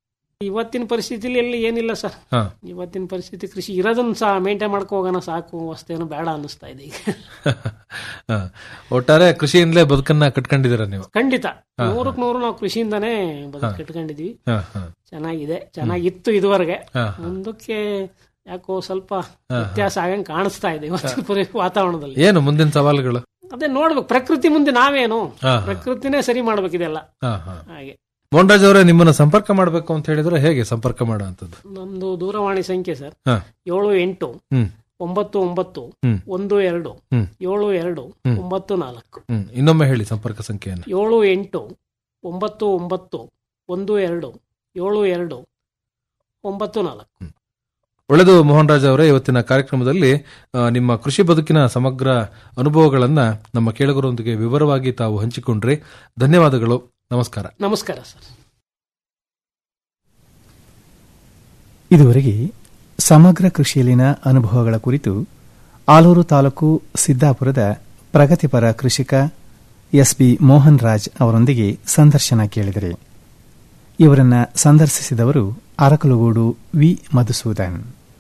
ಇವತ್ತಿನ ಪರಿಸ್ಥಿತಿಲಿ ಎಲ್ಲಿ ಏನಿಲ್ಲ ಸರ್ ಹಾ ಇವತ್ತಿನ ಪರಿಸ್ಥಿತಿ ಕೃಷಿ ಇರೋದನ್ನ ಸಹ ಮೇಂಟೈನ್ ಮಾಡ್ಕೊ ಹೋಗೋಣ ಸಾಕು ಅಷ್ಟೇನು ಬೇಡ ಅನ್ನಿಸ್ತಾ ಇದೆ ಈಗ ಹಾ. ಒಟ್ಟಾರೆ ಕೃಷಿಯಿಂದಲೇ ಬದುಕನ್ನ ಕಟ್ಕೊಂಡಿದ್ದೀರ ನೀವು ಖಂಡಿತ ನೂರಕ್ ನೂರು ನಾವು ಕೃಷಿಯಿಂದ ಬದುಕು ಕಟ್ಕೊಂಡಿದೀವಿ ಹಾ, ಹಾ. ಚೆನ್ನಾಗಿದೆ ಚೆನ್ನಾಗಿತ್ತು ಇದುವರೆಗೆ ಹಾ. ಮುಂದಕ್ಕೆ ಯಾಕೋ ಸ್ವಲ್ಪ ವ್ಯತ್ಯಾಸ ಆಗಂಗ್ ಕಾಣಿಸ್ತಾ ಇದೆ ಇವತ್ತಿನ ಪರಿ- ವಾತಾವರಣದಲ್ಲಿ ಏನು ಮುಂದಿನ ಸವಾಲುಗಳು ಅದೇ ನೋಡ್ಬೇಕು ಪ್ರಕೃತಿ ಮುಂದೆ ನಾವೇನು ಹಾ, ಹಾ. ಪ್ರಕೃತಿನೇ ಸರಿ ಮಾಡ್ಬೇಕಿದೆಲ್ಲ ಹಾ, ಹಾ. ಹಾಗೆ ಮೋಹನ್ರಾಜ್ ಅವರೇ ನಿಮ್ಮನ್ನ ಸಂಪರ್ಕ ಮಾಡಬೇಕು ಅಂತ ಹೇಳಿದ್ರೆ ಹೇಗೆ ಸಂಪರ್ಕ ಮಾಡುವಂತದ್ದು ನಮ್ದು ದೂರವಾಣಿ ಸಂಖ್ಯೆ ಸರ್ ಹಾ ಏಳು ಎಂಟು ಹ್ಮ್ ಒಂಬತ್ತು ಒಂಬತ್ತು ಹ್ಮ್. ಒಂದು ಎರಡು ಹ್ಮ್. ಏಳು ಎರಡು ಒಂಬತ್ತು ನಾಲ್ಕು ಹ್ಮ್ ಇನ್ನೊಮ್ಮೆ ಹೇಳಿ ಸಂಪರ್ಕ ಸಂಖ್ಯೆಯನ್ನು ಏಳು ಎಂಟು ಒಂಬತ್ತು ಒಂಬತ್ತು ಒಂದು ಎರಡು ಏಳು ಎರಡು ಒಂಬತ್ತು ನಾಲ್ಕು ಒಳ್ಳೆದು ಮೋಹನ್ ರಾಜ್ ಅವರೇ ಇವತ್ತಿನ ಕಾರ್ಯಕ್ರಮದಲ್ಲಿ ಆ, ನಿಮ್ಮ ಕೃಷಿ ಬದುಕಿನ ಸಮಗ್ರ ಅನುಭವಗಳನ್ನ ನಮ್ಮ ಕೇಳುಗರೊಂದಿಗೆ ವಿವರವಾಗಿ ತಾವು ಹಂಚಿಕೊಂಡ್ರಿ ಧನ್ಯವಾದಗಳು ನಮಸ್ಕಾರ ನಮಸ್ಕಾರ ಸರ್ ಇದುವರೆಗೆ ಸಮಗ್ರ ಕೃಷಿಯಲ್ಲಿನ ಅನುಭವಗಳ ಕುರಿತು ಆಲೂರು ತಾಲೂಕು ಸಿದ್ದಾಪುರದ ಪ್ರಗತಿಪರ ಕೃಷಿಕ ಎಸ್ಬಿ ಮೋಹನ್ ರಾಜ್ ಅವರೊಂದಿಗೆ ಸಂದರ್ಶನ ಕೇಳಿದರೆ ಇವರನ್ನ ಸಂದರ್ಶಿಸಿದವರು Arakalagudu V Madhusudan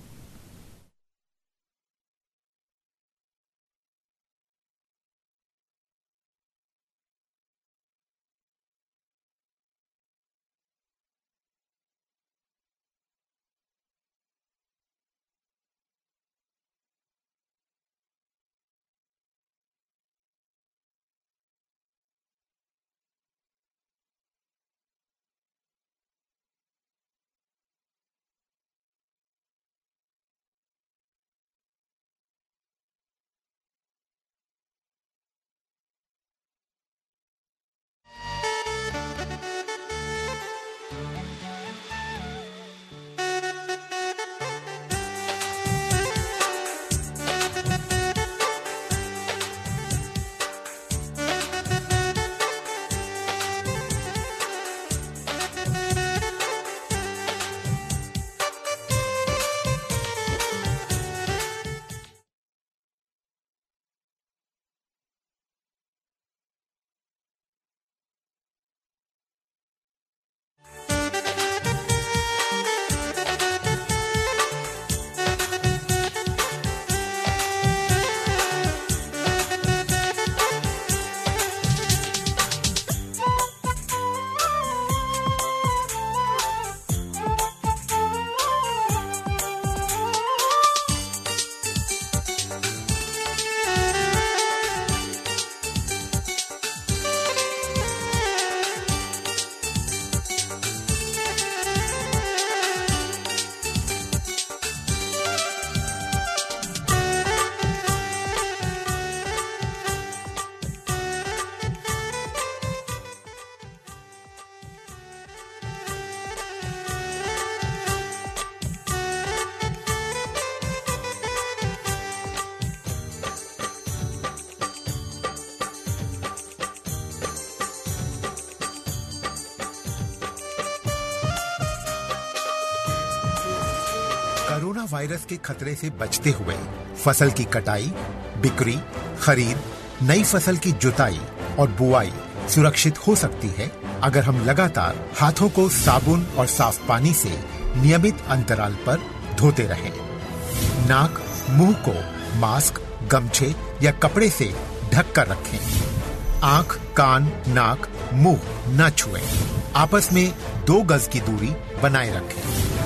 corona virus के खतरे से बचते हुए फसल की कटाई बिक्री खरीद नई फसल की जुताई और बुआई सुरक्षित हो सकती है अगर हम लगातार हाथों को साबुन और साफ पानी से नियमित अंतराल पर धोते रहें। नाक मुंह को मास्क गमछे या कपड़े से ढक कर रखें आंख कान नाक मुंह न छुएं। आपस में दो गज की दूरी बनाए रखें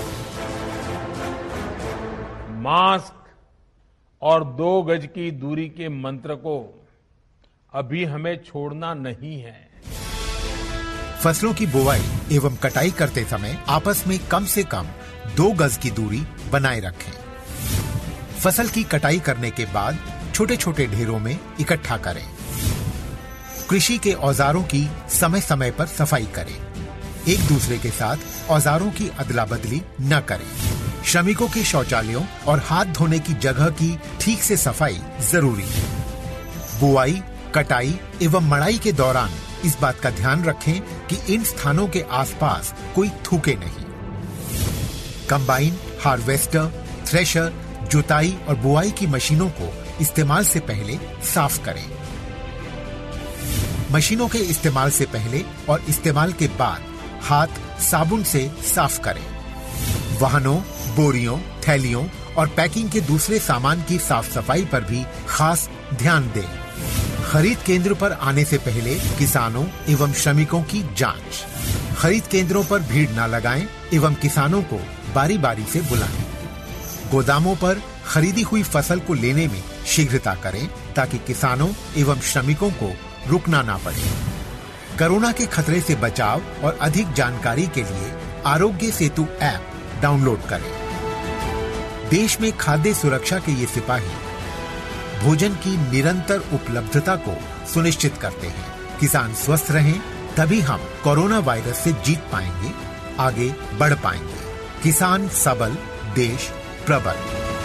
मास्क और दो गज की दूरी के मंत्र को अभी हमें छोड़ना नहीं है फसलों की बुवाई एवं कटाई करते समय आपस में कम से कम दो गज की दूरी बनाए रखें फसल की कटाई करने के बाद छोटे छोटे ढेरों में इकट्ठा करें कृषि के औजारों की समय समय पर सफाई करें एक दूसरे के साथ औजारों की अदला बदली न करें श्रमिकों के शौचालयों और हाथ धोने की जगह की ठीक से सफाई जरूरी है बुआई कटाई एवं मड़ाई के दौरान इस बात का ध्यान रखें कि इन स्थानों के आसपास कोई थूके नहीं कंबाइन हार्वेस्टर थ्रेशर जुताई और बुआई की मशीनों को इस्तेमाल से पहले साफ करें मशीनों के इस्तेमाल से पहले और इस्तेमाल के बाद हाथ साबुन से साफ करें वाहनों बोरियों थैलियों और पैकिंग के दूसरे सामान की साफ सफाई पर भी खास ध्यान दें खरीद केंद्र पर आने से पहले किसानों एवं श्रमिकों की जांच खरीद केंद्रों पर भीड़ न लगाएं एवं किसानों को बारी बारी से बुलाएं गोदामों पर खरीदी हुई फसल को लेने में शीघ्रता करें ताकि किसानों एवं श्रमिकों को रुकना ना पड़े कोरोना के खतरे से बचाव और अधिक जानकारी के लिए आरोग्य सेतु ऐप डाउनलोड करें देश में खाद्य सुरक्षा के ये सिपाही भोजन की निरंतर उपलब्धता को सुनिश्चित करते हैं किसान स्वस्थ रहें तभी हम कोरोना वायरस से जीत पाएंगे आगे बढ़ पाएंगे किसान सबल देश प्रबल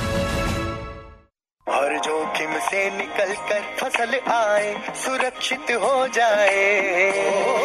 हर जोखिम से निकल कर फसल आए सुरक्षित हो जाए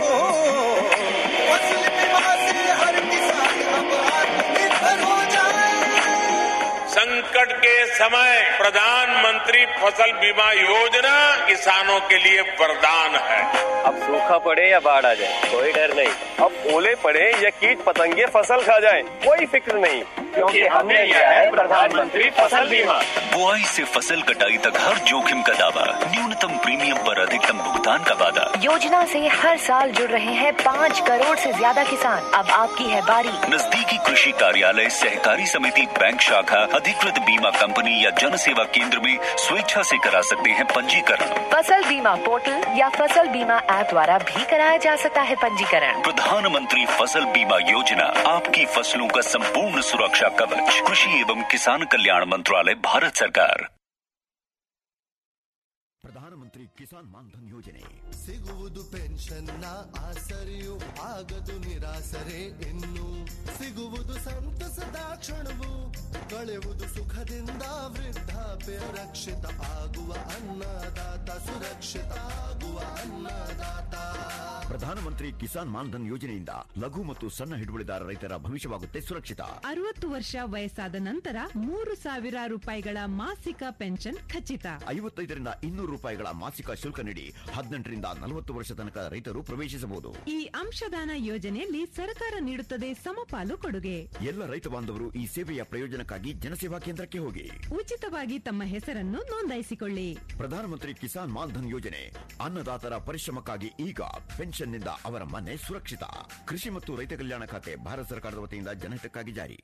फसल बीमा से हर किसान अब आत्मनिर्भर हो जाए संकट के समय प्रधानमंत्री फसल बीमा योजना किसानों के लिए वरदान है अब सूखा पड़े या बाढ़ आ जाए कोई डर नहीं अब ओले पड़े या कीट पतंगे फसल खा जाए कोई फिक्र नहीं क्योंकि हमने लिया है प्रधानमंत्री फसल बीमा बुआई से फसल कटाई तक हर जोखिम का दावा न्यूनतम प्रीमियम पर अधिकतम भुगतान का वादा योजना से हर साल जुड़ रहे हैं पाँच करोड़ से ज्यादा किसान अब आपकी है बारी नजदीकी कृषि कार्यालय सहकारी समिति बैंक शाखा अधिकृत बीमा कंपनी या जन सेवा केंद्र में स्वेच्छा से करा सकते हैं पंजीकरण फसल बीमा पोर्टल या फसल बीमा ऐप द्वारा भी कराया जा सकता है पंजीकरण प्रधानमंत्री फसल बीमा योजना आपकी फसलों का संपूर्ण सुरक्षा कवच कृषि एवं किसान कल्याण मंत्रालय भारत सरकार ಪ್ರಧಾನಮಂತ್ರಿ ಕಿಸಾನ್ ಮಾನ್ಧನ್ ಯೋಜನೆ ಸಿಗುವುದು ಪೆನ್ಷನ್ನ ಆಸರೆಯು ಆಗದು ನಿರಾಸರೆ ಇನ್ನು ಸಿಗುವುದು ಸಂತಸದ ಕ್ಷಣವು ಕಳೆಯುವುದು ಸುಖದಿಂದ ವೃದ್ಧಾಪ್ಯ ರಕ್ಷಿತ ಆಗುವ ಅನ್ನದಾತ ಸುರಕ್ಷಿತ ಆಗುವ ಅನ್ನದಾತ ಪ್ರಧಾನಮಂತ್ರಿ ಕಿಸಾನ್ ಮಾನ್ಧನ್ ಯೋಜನೆಯಿಂದ ಲಘು ಮತ್ತು ಸಣ್ಣ ಹಿಡುವಳಿದಾರ ರೈತರ ಭವಿಷ್ಯವಾಗುತ್ತೆ ಸುರಕ್ಷಿತ ಅರವತ್ತು ವರ್ಷ ವಯಸ್ಸಾದ ನಂತರ ಮೂರು ಸಾವಿರ ರೂಪಾಯಿಗಳ ಮಾಸಿಕ ಪೆನ್ಷನ್ ಖಚಿತ ಐವತ್ತೈದರಿಂದ ಇನ್ನೂರು ರೂಪಾಯಿಗಳ ಮಾಸಿಕ ಶುಲ್ಕ ನೀಡಿ ಹದಿನೆಂಟರಿಂದ ನಲವತ್ತು ವರ್ಷ ತನಕ ರೈತರು ಪ್ರವೇಶಿಸಬಹುದು ಈ ಅಂಶದಾನ ಯೋಜನೆಯಲ್ಲಿ ಸರ್ಕಾರ ನೀಡುತ್ತದೆ ಸಮಪಾಲು ಕೊಡುಗೆ ಎಲ್ಲ ರೈತ ಬಾಂಧವರು ಈ ಸೇವೆಯ ಪ್ರಯೋಜನಕ್ಕಾಗಿ ಜನಸೇವಾ ಕೇಂದ್ರಕ್ಕೆ ಹೋಗಿ ಉಚಿತವಾಗಿ ತಮ್ಮ ಹೆಸರನ್ನು ನೋಂದಾಯಿಸಿಕೊಳ್ಳಿ ಪ್ರಧಾನಮಂತ್ರಿ ಕಿಸಾನ್ ಮಾನ್ಧನ್ ಯೋಜನೆ ಅನ್ನದಾತರ ಪರಿಶ್ರಮಕ್ಕಾಗಿ ಈಗ ಪೆನ್ಷನ್ನಿಂದ ಅವರ ಮನೆ ಸುರಕ್ಷಿತ ಕೃಷಿ ಮತ್ತು ರೈತ ಕಲ್ಯಾಣ ಖಾತೆ ಭಾರತ ಸರ್ಕಾರದ ವತಿಯಿಂದ ಜನಹಿತಕ್ಕಾಗಿ ಜಾರಿ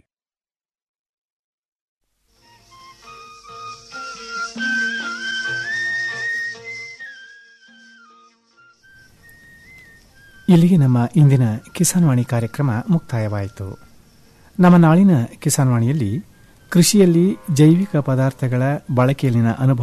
ಇಲ್ಲಿಗೆ ನಮ್ಮ ಇಂದಿನ ಕಿಸಾನ್ ವಾಣಿ ಕಾರ್ಯಕ್ರಮ ಮುಕ್ತಾಯವಾಯಿತು ನಮ್ಮ ನಾಳಿನ ಕಿಸಾನ್ ವಾಣಿಯಲ್ಲಿ ಕೃಷಿಯಲ್ಲಿ ಜೈವಿಕ ಪದಾರ್ಥಗಳ ಬಳಕೆಯಲ್ಲಿನ ಅನುಭವ